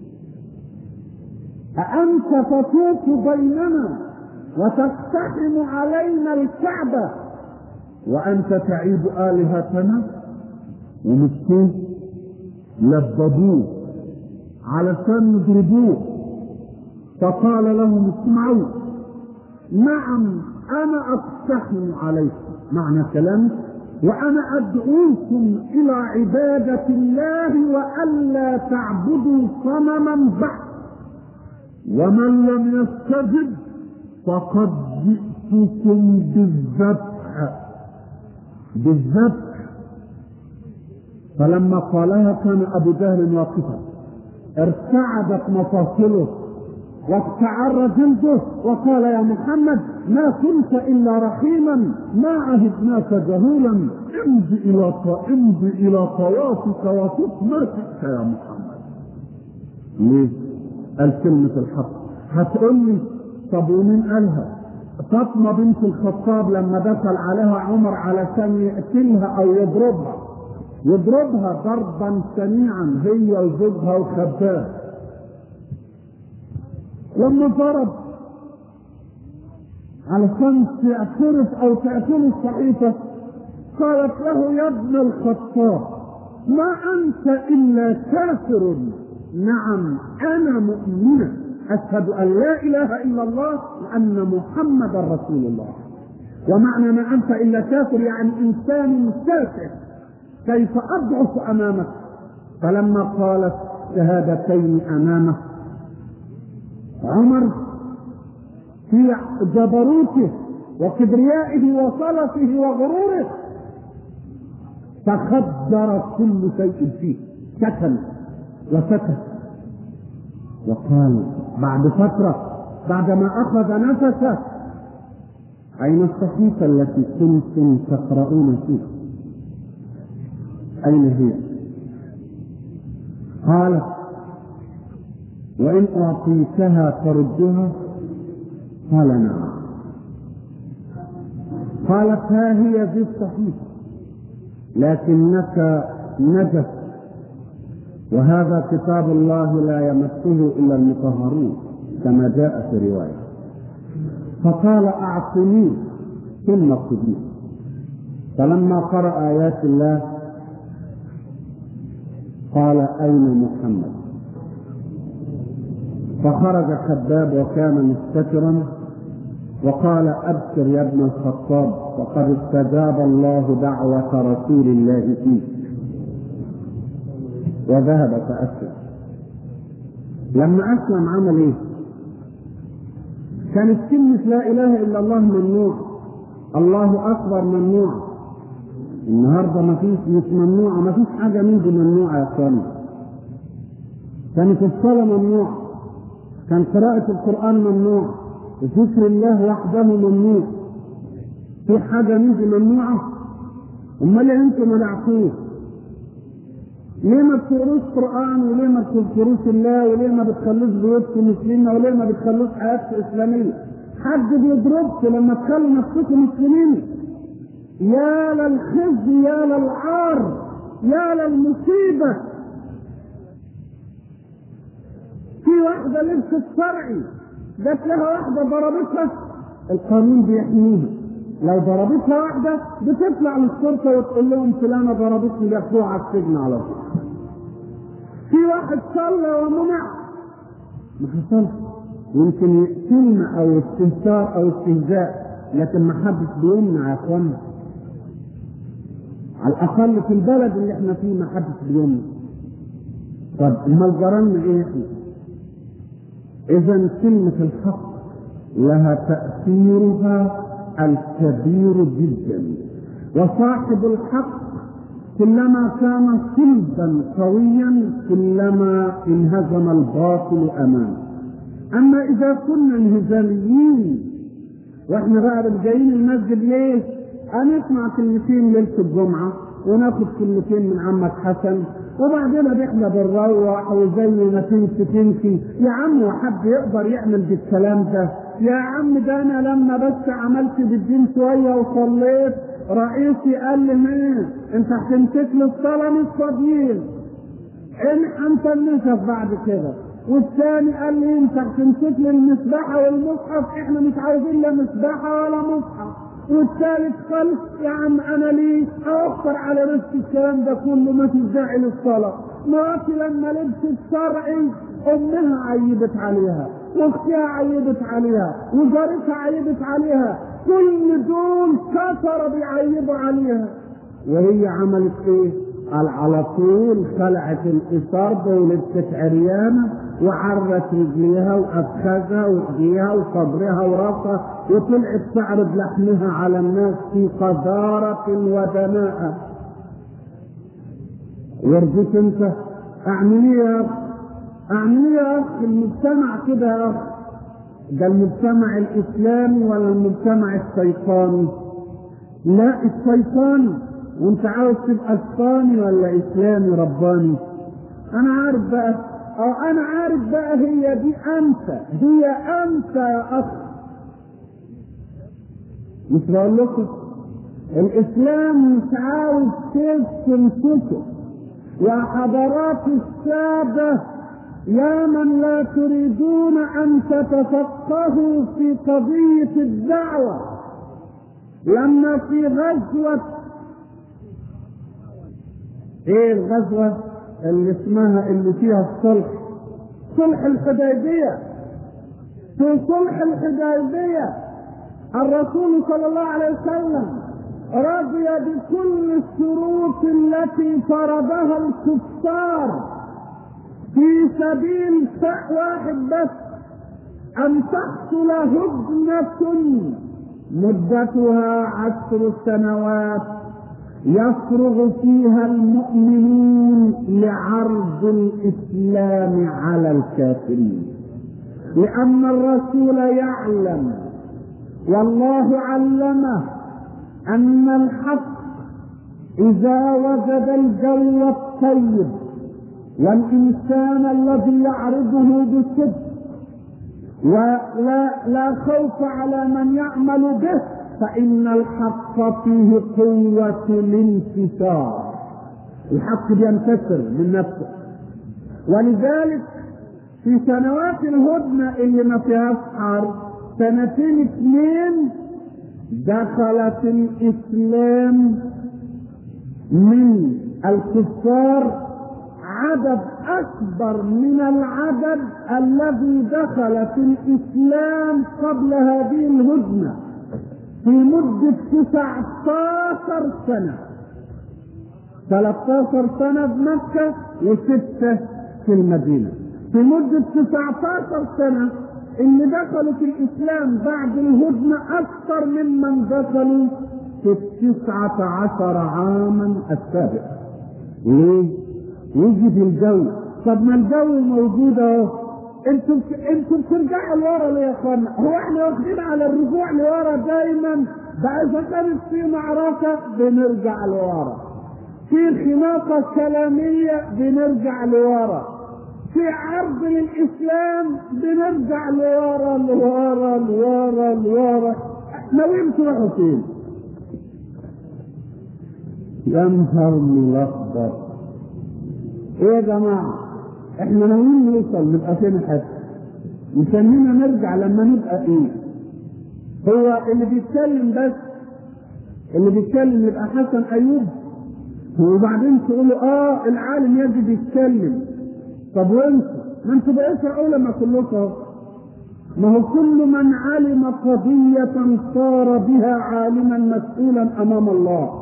أأنت تطوف بيننا وتقتحم علينا الكعبة وأنت تعيب آلهتنا ومسكوه لببوه علشان يضربوه فقال لهم اسمعوا نعم أنا أقتحم عليكم معنى كلامك وأنا أدعوكم إلى عبادة الله وألا تعبدوا صنما بعد ومن لم يستجب فقد جئتكم بالذبح بالذبح فلما قالها كان ابو جهل واقفا ارتعدت مفاصله واقتعر جلده وقال يا محمد ما كنت الا رحيما ما عهدناك جهولا امضي الى امضي الى طوافك وطف ما شئت يا محمد ليه؟ قال كلمة الحق هتقول لي طب ومين قالها؟ فاطمة بنت الخطاب لما دخل عليها عمر علشان يقتلها أو يضربها يضربها ضربا سميعا هي وزوجها وخباه لما ضرب علشان تعترف أو تأكل الصحيفة قالت له يا ابن الخطاب ما أنت إلا كافر نعم انا مؤمنه اشهد ان لا اله الا الله وان محمدا رسول الله ومعنى ما انت الا كافر يعني انسان تافه كيف اضعف امامك فلما قالت شهادتين امامه عمر في جبروته وكبريائه وصلته وغروره تخدر كل شيء فيه سكن وسكت وقال بعد فترة بعدما أخذ نفسه أين الصحيفة التي كنتم تقرؤون فيها؟ أين هي؟ قالت وإن أعطيتها تردها؟ قال نعم قالت ها هي ذي الصحيفة لكنك نجس وهذا كتاب الله لا يمسه إلا المطهرون كما جاء في رواية فقال أعطني ثم خذني فلما قرأ آيات الله قال أين محمد فخرج خباب وكان مستترا وقال أبشر يا ابن الخطاب وقد استجاب الله دعوة رسول الله فيك وذهب فأسلم لما أسلم عمل إيه؟ كانت كلمة لا إله إلا الله ممنوع الله أكبر ممنوع النهاردة ما فيش مش ممنوعة ما فيش حاجة من دي ممنوعة يا أخوانا كانت الصلاة ممنوعة كان قراءة القرآن ممنوع ذكر الله وحده ممنوع في حاجة من دي ممنوعة أمال أنتم منعتوه ليه ما بتقروش قرآن وليه ما بتذكروش الله وليه ما بتخلوش بيوتكم مسلمين وليه ما بتخلوش حياتكم إسلامية حد بيضربكم لما تخلوا نفسكم مسلمين يا للخزي يا للعار يا للمصيبة في واحدة لبست شرعي جت لها واحدة ضربتها القانون بيحميها لو ضربتها واحدة بتطلع للشرطة وتقول لهم فلانة ضربتني بياخدوها على السجن على طول. في واحد صلى ومنع ما حصلش يمكن كلمة أو استهتار أو استهزاء لكن ما حدش بيمنع يا اخوانا على الأقل في البلد اللي احنا فيه ما حدش بيمنع طب امال جرالنا ايه احنا؟ إذا كلمة الحق لها تأثيرها الكبير جدا وصاحب الحق كلما كان صلبا قويا كلما انهزم الباطل امامه اما اذا كنا انهزاميين واحنا بقى جايين المسجد ليه؟ هنسمع كلمتين ليله الجمعه وناخد كلمتين من عمك حسن وبعدين احنا بنروح وزي ما تمشي تمشي يا عم وحد يقدر يعمل بالكلام ده يا عم ده انا لما بس عملت بالدين شويه وصليت رئيسي قال لي مين انت هتمسك لي الصلاه مش فاضيين ان انت النسف بعد كده والثاني قال لي انت هتمسك لي المسبحه والمصحف احنا مش عاوزين لا مسبحه ولا مصحف والثالث قال يا عم انا ليه اوفر على نفسي الكلام ده كله ما فيش داعي للصلاه مراتي لما لبست شرعي امها عيبت عليها واختها عيبت عليها وجارتها عيبت عليها كل دول كفر بيعيبوا عليها وهي عملت ايه؟ قال على طول خلعت الإصابة ولبست عريانة وعرت رجليها وأفخذها وإيديها وصدرها وراسها وطلعت تعرض لحمها على الناس في قذارة ودناءة ورجيت انت اعمل ايه يا اخ اعمل ايه يا اخ المجتمع كده يا اخ ده المجتمع الاسلامي ولا المجتمع الشيطاني لا الشيطاني وانت عاوز تبقى اسباني ولا اسلامي رباني انا عارف بقى او انا عارف بقى هي دي انت هي انت يا اخ مش بقول لكم الاسلام مش عاوز سيف تمسكه يا حضرات الساده يا من لا تريدون ان تتفقهوا في قضيه الدعوه لما في غزوه ايه الغزوة اللي اسمها اللي فيها الصلح صلح الحديبية في صلح الحديبية الرسول صلى الله عليه وسلم رضي بكل الشروط التي فرضها الكفار في سبيل واحد بس ان تحصل هدنة مدتها عشر سنوات يفرغ فيها المؤمنون لعرض الاسلام على الكافرين لان الرسول يعلم والله علمه أن الحق إذا وجد الجو الطيب والإنسان الذي يعرضه بصدق ولا لا خوف على من يعمل به فإن الحق فيه قوة الانتصار الحق بينتصر من نفسه ولذلك في سنوات الهدنة اللي ما فيهاش حرب سنتين اثنين دخلت الإسلام من الكفار عدد أكبر من العدد الذي دخل في الإسلام قبل هذه الهدنة في مدة 19 سنة 13 سنة في مكة وستة في المدينة في مدة 19 سنة اللي دخلوا في الإسلام بعد الهدنة أكثر ممن دخلوا في التسعة عشر عاما السابقة ليه؟ يجي في الجو طب ما الجو موجود اهو انتوا انتوا بترجعوا لورا ليه يا اخوانا؟ هو احنا واخدين على الرجوع لورا دايما بقى اذا كانت في معركه بنرجع لورا. في خناقه كلاميه بنرجع لورا. في عرض للاسلام بنرجع لورا لورا لورا لورا. ناويين تروحوا فين؟ يا نهار ملخبط ايه يا جماعه احنا ناويين نوصل نبقى فين حتى مسمينا نرجع لما نبقى ايه هو اللي بيتكلم بس اللي بيتكلم يبقى حسن ايوب وبعدين تقولوا اه العالم يجب يتكلم طب وانتوا ما انتوا بقيتوا علماء كلكم ما هو كل من علم قضية صار بها عالما مسؤولا امام الله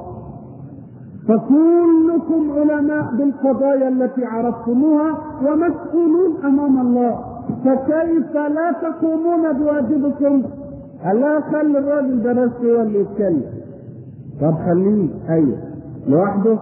فكلكم علماء بالقضايا التي عرفتموها ومسؤولون امام الله فكيف لا تقومون بواجبكم الا خلي الراجل ده بس هو اللي يتكلم طب خليه ايوه لوحده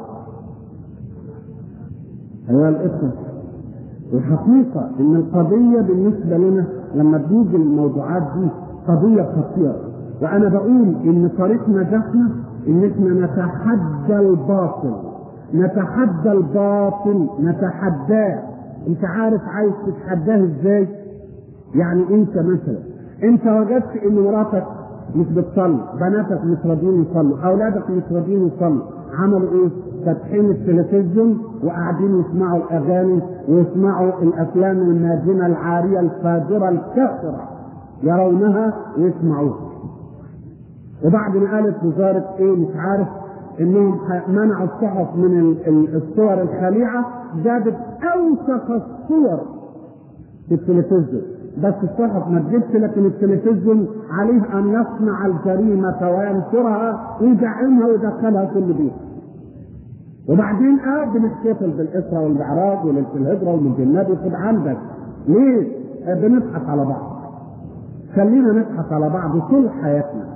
ايها الاخوه الحقيقه ان القضيه بالنسبه لنا لما بنيجي الموضوعات دي قضيه خطيره وانا بقول ان طريق نجاحنا ان احنا نتحدى الباطل نتحدى الباطل نتحداه انت عارف عايز تتحداه ازاي يعني انت مثلا انت وجدت ان مراتك مش بتصلي بناتك مش راضيين يصلوا اولادك مش راضيين يصلوا عملوا ايه فاتحين التلفزيون وقاعدين يسمعوا الاغاني ويسمعوا الافلام الناجمه العاريه الفاجره الكافره يرونها ويسمعوها وبعد ما قالت وزارة ايه مش عارف انهم منعوا الصحف من الصور الخليعة جابت اوسخ الصور في التلفزيون بس الصحف ما تجيبش لكن التلفزيون عليه ان يصنع الجريمة وينشرها ويدعمها ويدخلها كل بيت وبعدين اه بنحتفل بالاسرة والمعراج وليلة الهجرة والمجنات وخد عندك ليه؟ آه بنضحك على بعض خلينا نضحك على بعض طول حياتنا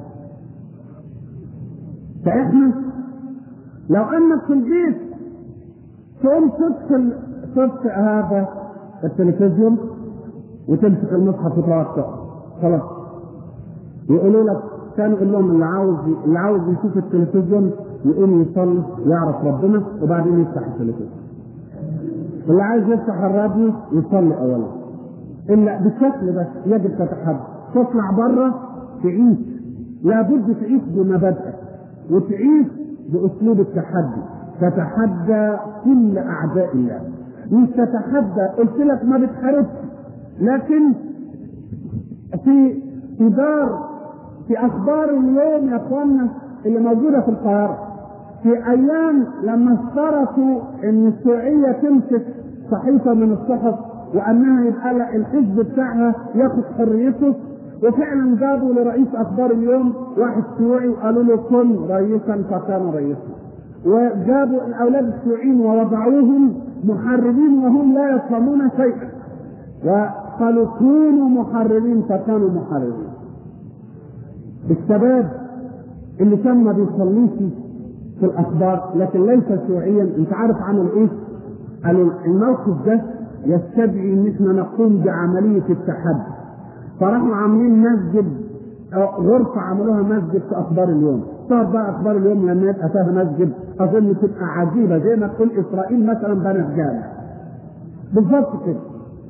فاحنا لو انك في البيت تقوم تدخل تطفئ هذا التلفزيون وتمسك المصحف وتقعد خلاص يقولوا لك كانوا يقول لهم اللي عاوز اللي عاوز يشوف التلفزيون يقوم يصلي يعرف ربنا وبعدين يفتح التلفزيون اللي عايز يفتح الراديو يصلي اولا الا بالشكل بس يجب تتحدى تطلع بره تعيش لابد تعيش بمبادئك وتعيش باسلوب التحدي تتحدى كل اعداء الله مش تتحدى قلت لك ما بتحاربش لكن في في دار في اخبار اليوم يا اخوانا اللي موجوده في القاهره في ايام لما اشترطوا ان الشيوعيه تمسك صحيفه من الصحف وانها يبقى الحزب بتاعها ياخد حريته وفعلا جابوا لرئيس اخبار اليوم واحد شيوعي وقالوا له كن رئيسا فكان رئيسا وجابوا الاولاد الشيوعيين ووضعوهم محررين وهم لا يفهمون شيئا وقالوا كونوا محررين فكانوا محررين الشباب اللي كان ما بيصليش في الاخبار لكن ليس شيوعيا انت عارف عمل ايه؟ قالوا الموقف ده يستدعي ان احنا نقوم بعمليه التحدي فراحوا عاملين مسجد غرفة عملوها مسجد في أخبار اليوم صار بقى أخبار اليوم لما يبقى فيها مسجد أظن تبقى عجيبة زي ما تقول إسرائيل مثلا بنت جامع بالظبط كده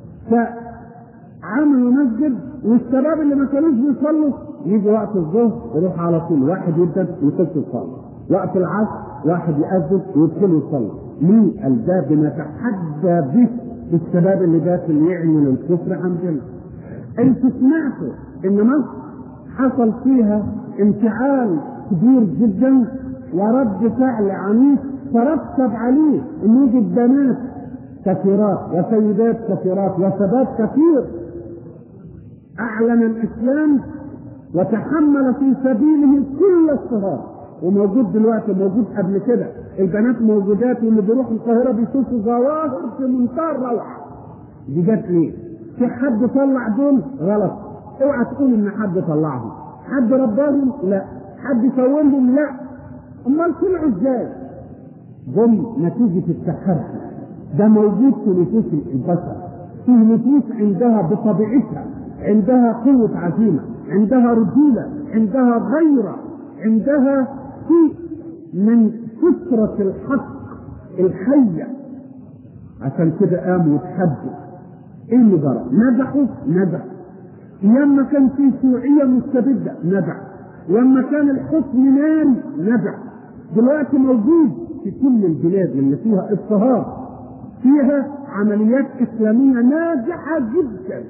فعملوا مسجد والشباب اللي ما كانوش بيصلوا يجي وقت الظهر يروح على طول واحد يبدا يخش يصلي وقت العصر واحد يأذن ويدخل يصلي ليه؟ قال ده بنتحدى به الشباب اللي داخل يعمل الكفر عندنا انتوا سمعتوا ان مصر حصل فيها انفعال كبير جدا ورد فعل عنيف ترتب عليه ان يوجد بنات كثيرات وسيدات كثيرات وشباب كثير اعلن الاسلام وتحمل في سبيله كل الصهار وموجود دلوقتي موجود قبل كده البنات موجودات واللي بيروحوا القاهره بيشوفوا ظواهر في منتهى الروعه دي جت ليه؟ في حد طلع دول غلط اوعى تقول ان حد طلعهم حد رباهم لا حد سومهم لا امال طلعوا ازاي جم نتيجه التحدي ده موجود في نفوس البشر في نفوس عندها بطبيعتها عندها قوة عزيمة عندها رجولة عندها غيرة عندها شيء من فطرة الحق الحية عشان كده قاموا يتحدوا ايه اللي جرى؟ نجحوا نجحوا لما كان في شيوعية مستبدة نجح لما كان الحكم ناري نجح دلوقتي موجود في كل البلاد اللي فيها اضطهاد فيها عمليات إسلامية ناجحة جدا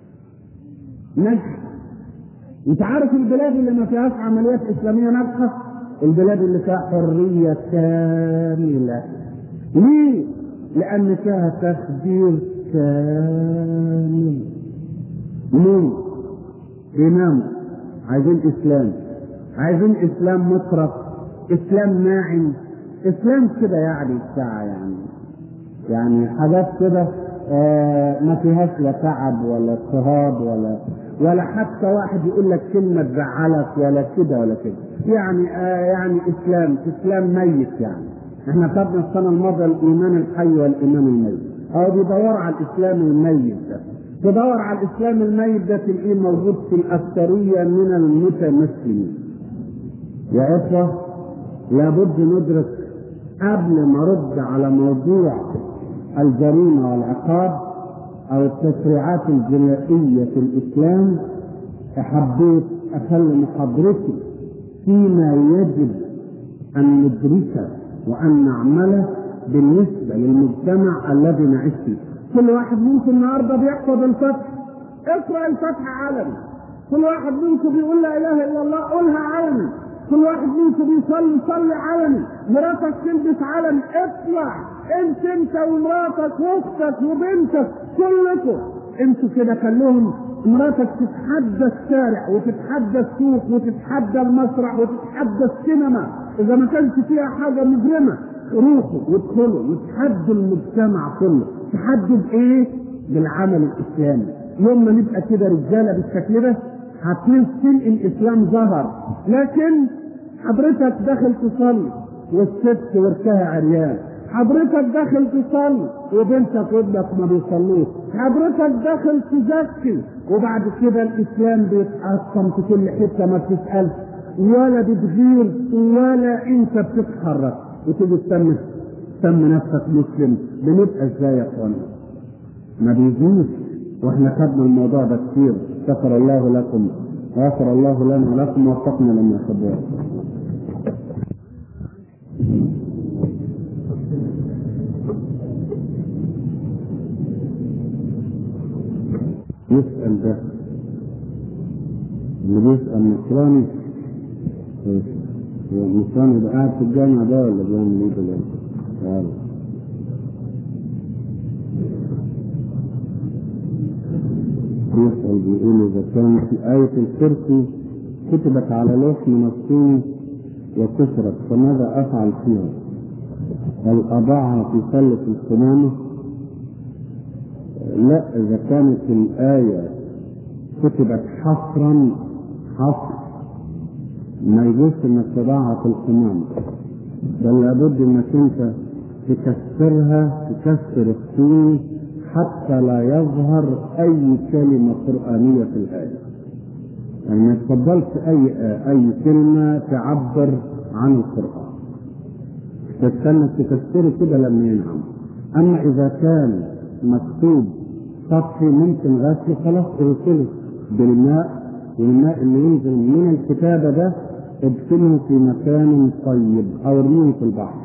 ناجحة انت عارف البلاد اللي ما فيهاش عمليات إسلامية ناجحة البلاد اللي فيها حرية كاملة ليه؟ لأن فيها تخدير كامل ليه؟ بيناموا عايزين إسلام عايزين إسلام مطرف إسلام ناعم إسلام كده يعني بتاع يعني يعني حاجات كده آه ما فيهاش لا تعب ولا اضطهاد ولا ولا حتى واحد يقول لك كلمة تزعلك ولا كده ولا كده يعني آه يعني إسلام إسلام ميت يعني احنا خدنا السنة الماضية الإيمان الحي والإيمان الميت أو بيدور على الإسلام الميت ده تدور على الإسلام الميت ده تلاقيه موجود في الأكثرية من المتمسلمين يا إخوة لابد ندرك قبل ما ارد على موضوع الجريمه والعقاب او التشريعات الجنائيه في الاسلام حبيت اخلي محاضرتي فيما يجب ان ندرسه وان نعمله بالنسبه للمجتمع الذي نعيش فيه. كل واحد منكم النهارده بيحفظ الفتح اقرا الفتح علني. كل واحد منكم بيقول لا اله الا الله قولها علني. كل واحد منكم بيصلي صلي علني مراتك تلبس علني اطلع انت انت ومراتك واختك وبنتك كلكم انتوا كده خلوهم مراتك تتحدى الشارع وتتحدى السوق وتتحدى المسرح وتتحدى السينما اذا ما كانش فيها حاجه مجرمه روحوا وادخلوا وتحدوا المجتمع كله تحدوا بايه؟ بالعمل الاسلامي يوم ما نبقى كده رجاله بالشكل ده هتنسي الاسلام ظهر لكن حضرتك داخل تصلي والست وركها عريان حضرتك داخل تصلي وبنتك وابنك ما بيصلوش حضرتك داخل تزكي وبعد كده الاسلام بيتحكم في كل حته ما بتسالش ولا بتغير ولا انت بتتحرك وتيجي تسمي تسمي نفسك مسلم بنبقى ازاي يا اخوانا ما بيجيش واحنا خدنا الموضوع ده كتير شكر الله لكم وغفر الله لنا ولكم ووفقنا لما يحبون يسأل ده اللي بيسأل نصراني هو النصراني ده قاعد في الجامعة ده ولا بيعمل ايه دلوقتي؟ تعالى يسأل بيقول إذا كان في آية الكرسي كتبت على لوح من الصين وكسرت فماذا أفعل فيها؟ هل أضعها في سلة القمامة؟ لا إذا كانت الآية كتبت حصرا حصر ما يجوز إنك تضعها في القمامة بل لابد إنك أنت تكسرها تكسر الصين حتى لا يظهر أي كلمة قرآنية في الآية يعني ما تفضلش اي اي كلمه تعبر عن القران تستنى تفسره كده لما ينعم اما اذا كان مكتوب سطحي ممكن غسله خلاص اغسله بالماء والماء اللي ينزل من الكتابه ده ادفنه في مكان طيب او ارميه في البحر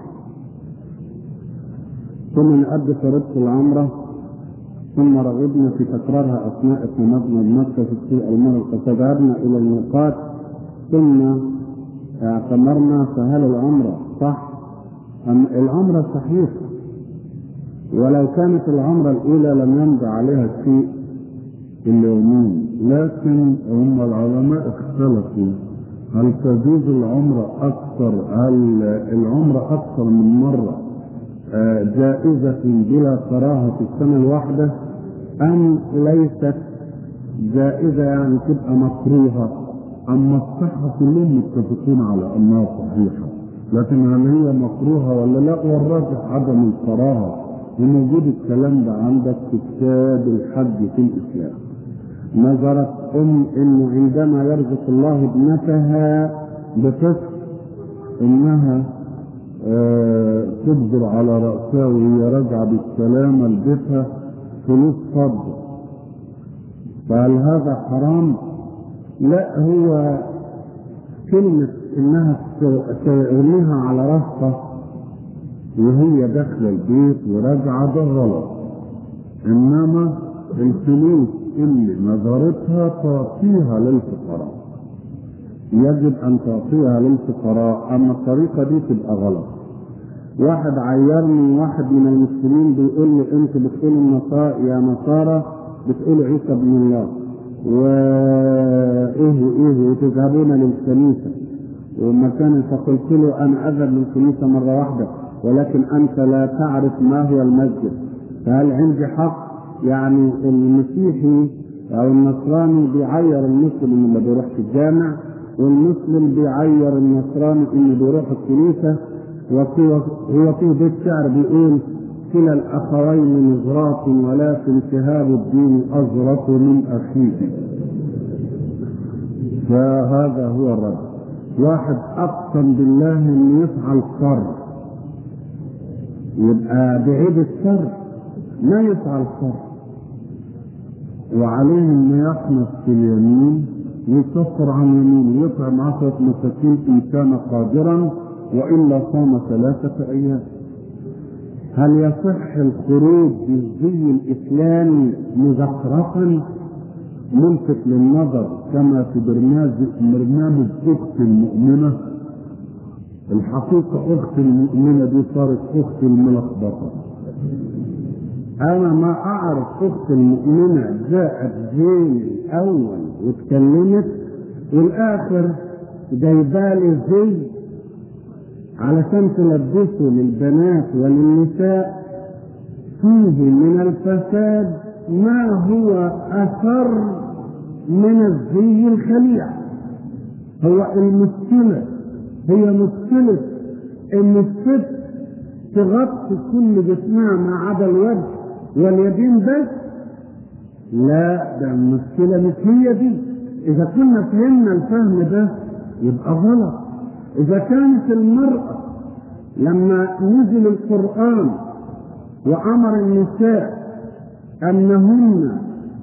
ثم نؤدي فريضة العمرة ثم رغبنا في تكرارها أثناء اقامتنا بمكة في السوق المرة فذهبنا إلى الميقات ثم اعتمرنا فهل العمرة صح؟ أم العمرة صحيحة ولو كانت العمرة الأولى لم يمضي عليها شيء اليومين لكن هم العلماء اختلفوا هل تجوز العمرة أكثر هل العمرة أكثر من مرة آه، جائزة بلا كراهة في السنة الواحدة أم ليست جائزة يعني تبقى مكروهة أما الصحة كلهم متفقين على أنها صحيحة لكن هل هي مكروهة ولا لا والراجح عدم الكراهة وموجود الكلام ده عندك في كتاب الحج في الإسلام نظرت أم إنه عندما يرزق الله ابنتها بطفل إنها آه تجبر على رأسها وهي راجعة بالسلامة لبيتها فلوس فضة فهل هذا حرام؟ لا هو كلمة إنها تغنيها على راسها وهي داخلة البيت وراجعة ده غلط إنما الفلوس اللي نظرتها تعطيها للفقراء يجب أن تعطيها للفقراء أما الطريقة دي تبقى غلط واحد عيرني واحد من المسلمين بيقول لي انتوا بتقولوا النصارى يا نصارى بتقولوا عيسى ابن الله وايه وايه وتذهبون للكنيسه وما كان فقلت له انا اذهب للكنيسه مره واحده ولكن انت لا تعرف ما هو المسجد فهل عندي حق يعني المسيحي او النصراني بيعير المسلم اللي بيروح في الجامع والمسلم بيعير النصراني انه بيروح الكنيسه وهو في بيت شعر بيقول كلا الاخوين نظرات ولكن شهاب الدين ازرق من اخيه فهذا هو الرد واحد اقسم بالله انه يفعل شر يبقى بعيد الشر ما يفعل شر وعليه ان يحنث في اليمين ويكفر عن يمين ويطعم عشرة مساكين ان كان قادرا والا صام ثلاثة ايام هل يصح الخروج بالزي الاسلامي مزخرفا ملفت للنظر كما في برنامج برنامج اخت المؤمنة الحقيقة اخت المؤمنة دي صارت اخت الملخبطة انا ما اعرف اخت المؤمنة جاءت زين الاول واتكلمت والاخر جايبالي زي علشان تلبسه للبنات وللنساء فيه من الفساد ما هو اثر من الزي الخليع هو المشكلة هي مشكلة ان الست تغطي كل جسمها ما عدا الوجه واليدين بس لا ده المشكلة مش هي دي اذا كنا فهمنا الفهم ده يبقى غلط إذا كانت المرأة لما نزل القرآن وأمر النساء أنهن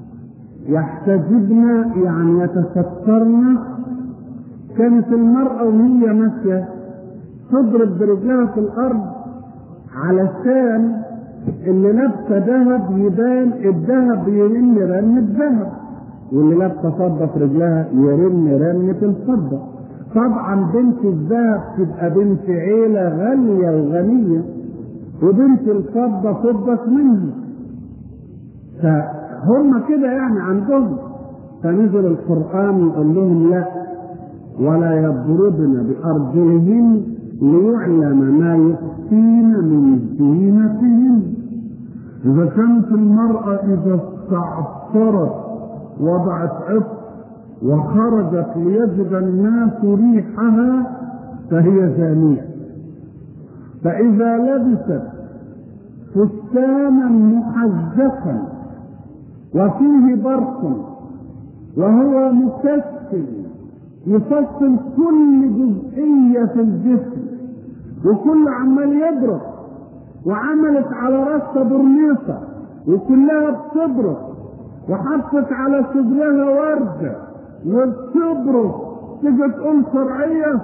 يحتجبن يعني يتسترن كانت المرأة وهي ماشية تضرب برجلها في الأرض علشان اللي لابسه ذهب يبان الذهب يرن رنة ذهب واللي لابسه فضة في رجلها يرن رنة الفضة طبعا بنت الذهب تبقى بنت عيلة غالية وغنية وبنت الفضة فضت منها فهم كده يعني عندهم فنزل القرآن يقول لهم لا ولا يضربن بأرجلهن ليعلم ما يخفين من زينتهن إذا كانت المرأة إذا استعصرت وضعت عطر وخرجت ليجد الناس ريحها فهي زانية فإذا لبست فستانا محزقا وفيه برق وهو مكسل يفصل كل جزئية في الجسم وكل عمال يضرب وعملت على راسها برنيطة وكلها بتبرق وحطت على صدرها وردة وبتبرق تيجي تقول شرعية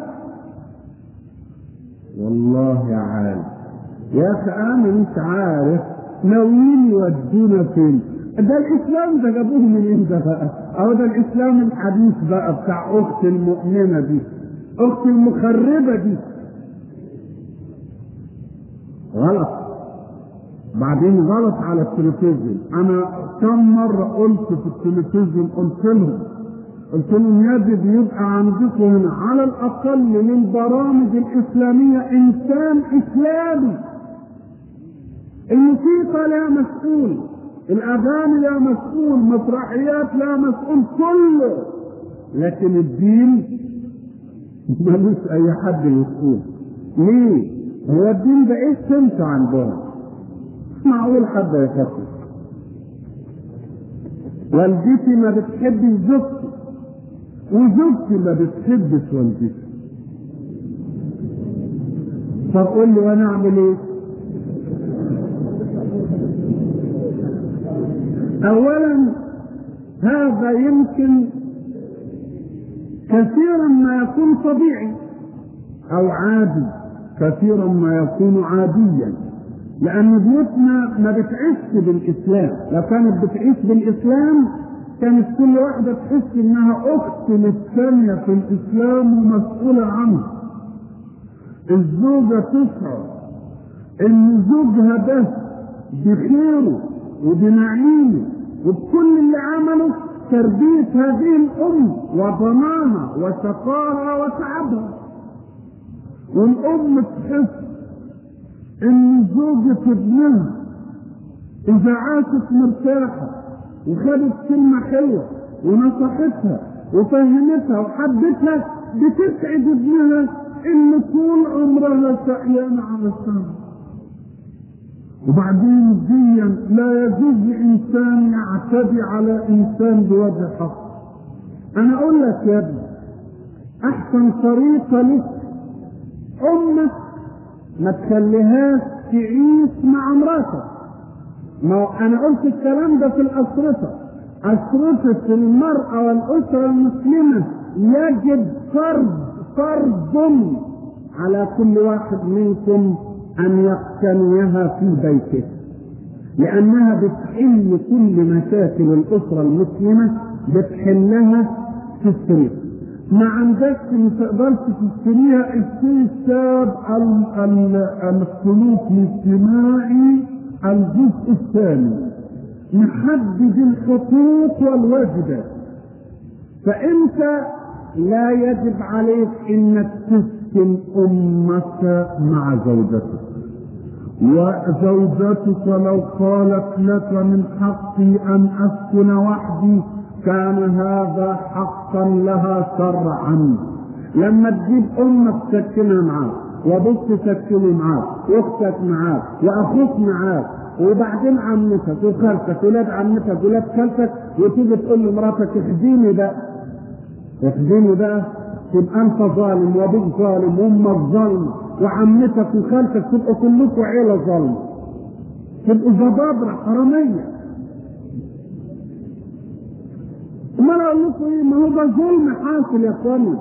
والله يا عالم يا اخي انا مش عارف ناويين يودونا فين ده الاسلام ده جابوه منين ده بقى او ده الاسلام الحديث بقى بتاع اخت المؤمنه دي اخت المخربه دي غلط بعدين غلط على التلفزيون انا كم مره قلت في التلفزيون قلت لهم قلت لهم يجب يبقى عندكم هنا على الاقل من برامج الاسلاميه انسان اسلامي الموسيقى لا مسؤول الاغاني لا مسؤول مسرحيات لا مسؤول كله لكن الدين ملوش اي حد مسؤول ليه هو الدين ده ايه سمته عندنا معقول حد يخفف والدتي ما بتحبش زوجتي وزوجتي ما بتحبش والدتي طب قول لي وانا اعمل ايه اولا هذا يمكن كثيرا ما يكون طبيعي او عادي كثيرا ما يكون عاديا لان بيوتنا ما بتعيش بالاسلام لو كانت بتعيش بالاسلام كانت كل واحده تحس انها اخت للثانيه في الاسلام ومسؤوله عنها الزوجه تشعر ان زوجها ده بخيره وبنعيمه وبكل اللي عمله تربية هذه الأم وضمانها وشقاها وتعبها والأم تحس إن زوجة ابنها إذا عاشت مرتاحة وخدت كلمة حلوة ونصحتها وفهمتها وحبتها بتسعد ابنها إن طول عمرها سعيانة على السما وبعدين ديا لا يجوز لإنسان يعتدي على إنسان بوجه حق أنا أقول لك يا ابني أحسن طريقة لك أمك ما تخليهاش تعيش مع مراتك ما أنا قلت الكلام ده في الأسرة أسرة المرأة والأسرة المسلمة يجب فرض فرض على كل واحد منكم أن يقتنيها في بيته لأنها بتحل كل مشاكل الأسرة المسلمة بتحلها في السرير ما عندكش ما تقدرش تشتريها اكتساب السلوك الاجتماعي الجزء الثاني نحدد الحقوق والواجبات فانت لا يجب عليك انك تسكن امك مع زوجتك وزوجتك لو قالت لك من حقي ان اسكن وحدي كان هذا حقا لها شرعا لما تجيب امك تسكنها معاك وابوك تسكنه معاك واختك معاك واخوك معاك وبعدين عمتك وخالتك ولاد عمتك ولاد خالتك وتيجي تقول لمراتك اخديني بقى اخديني بقى تبقى انت ظالم وابوك ظالم وامك ظالمه وعمتك وخالتك تبقوا كلكم عيله ظالمه تبقوا جبابره حراميه امال اقول لكم ايه ما هو ده ظلم حاصل يا اخوانا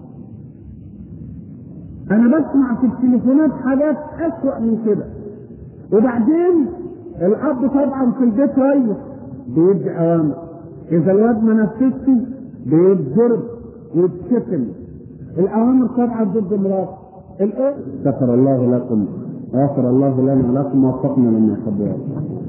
انا بسمع في التليفونات حاجات اسوأ من كده وبعدين الاب طبعا في البيت ريح بيدي اوامر اذا الواد ما نفذش بيتضرب ويتشتم الاوامر طبعا ضد مراته الام شكر الله لكم غفر الله لنا ولكم ووفقنا لما يحب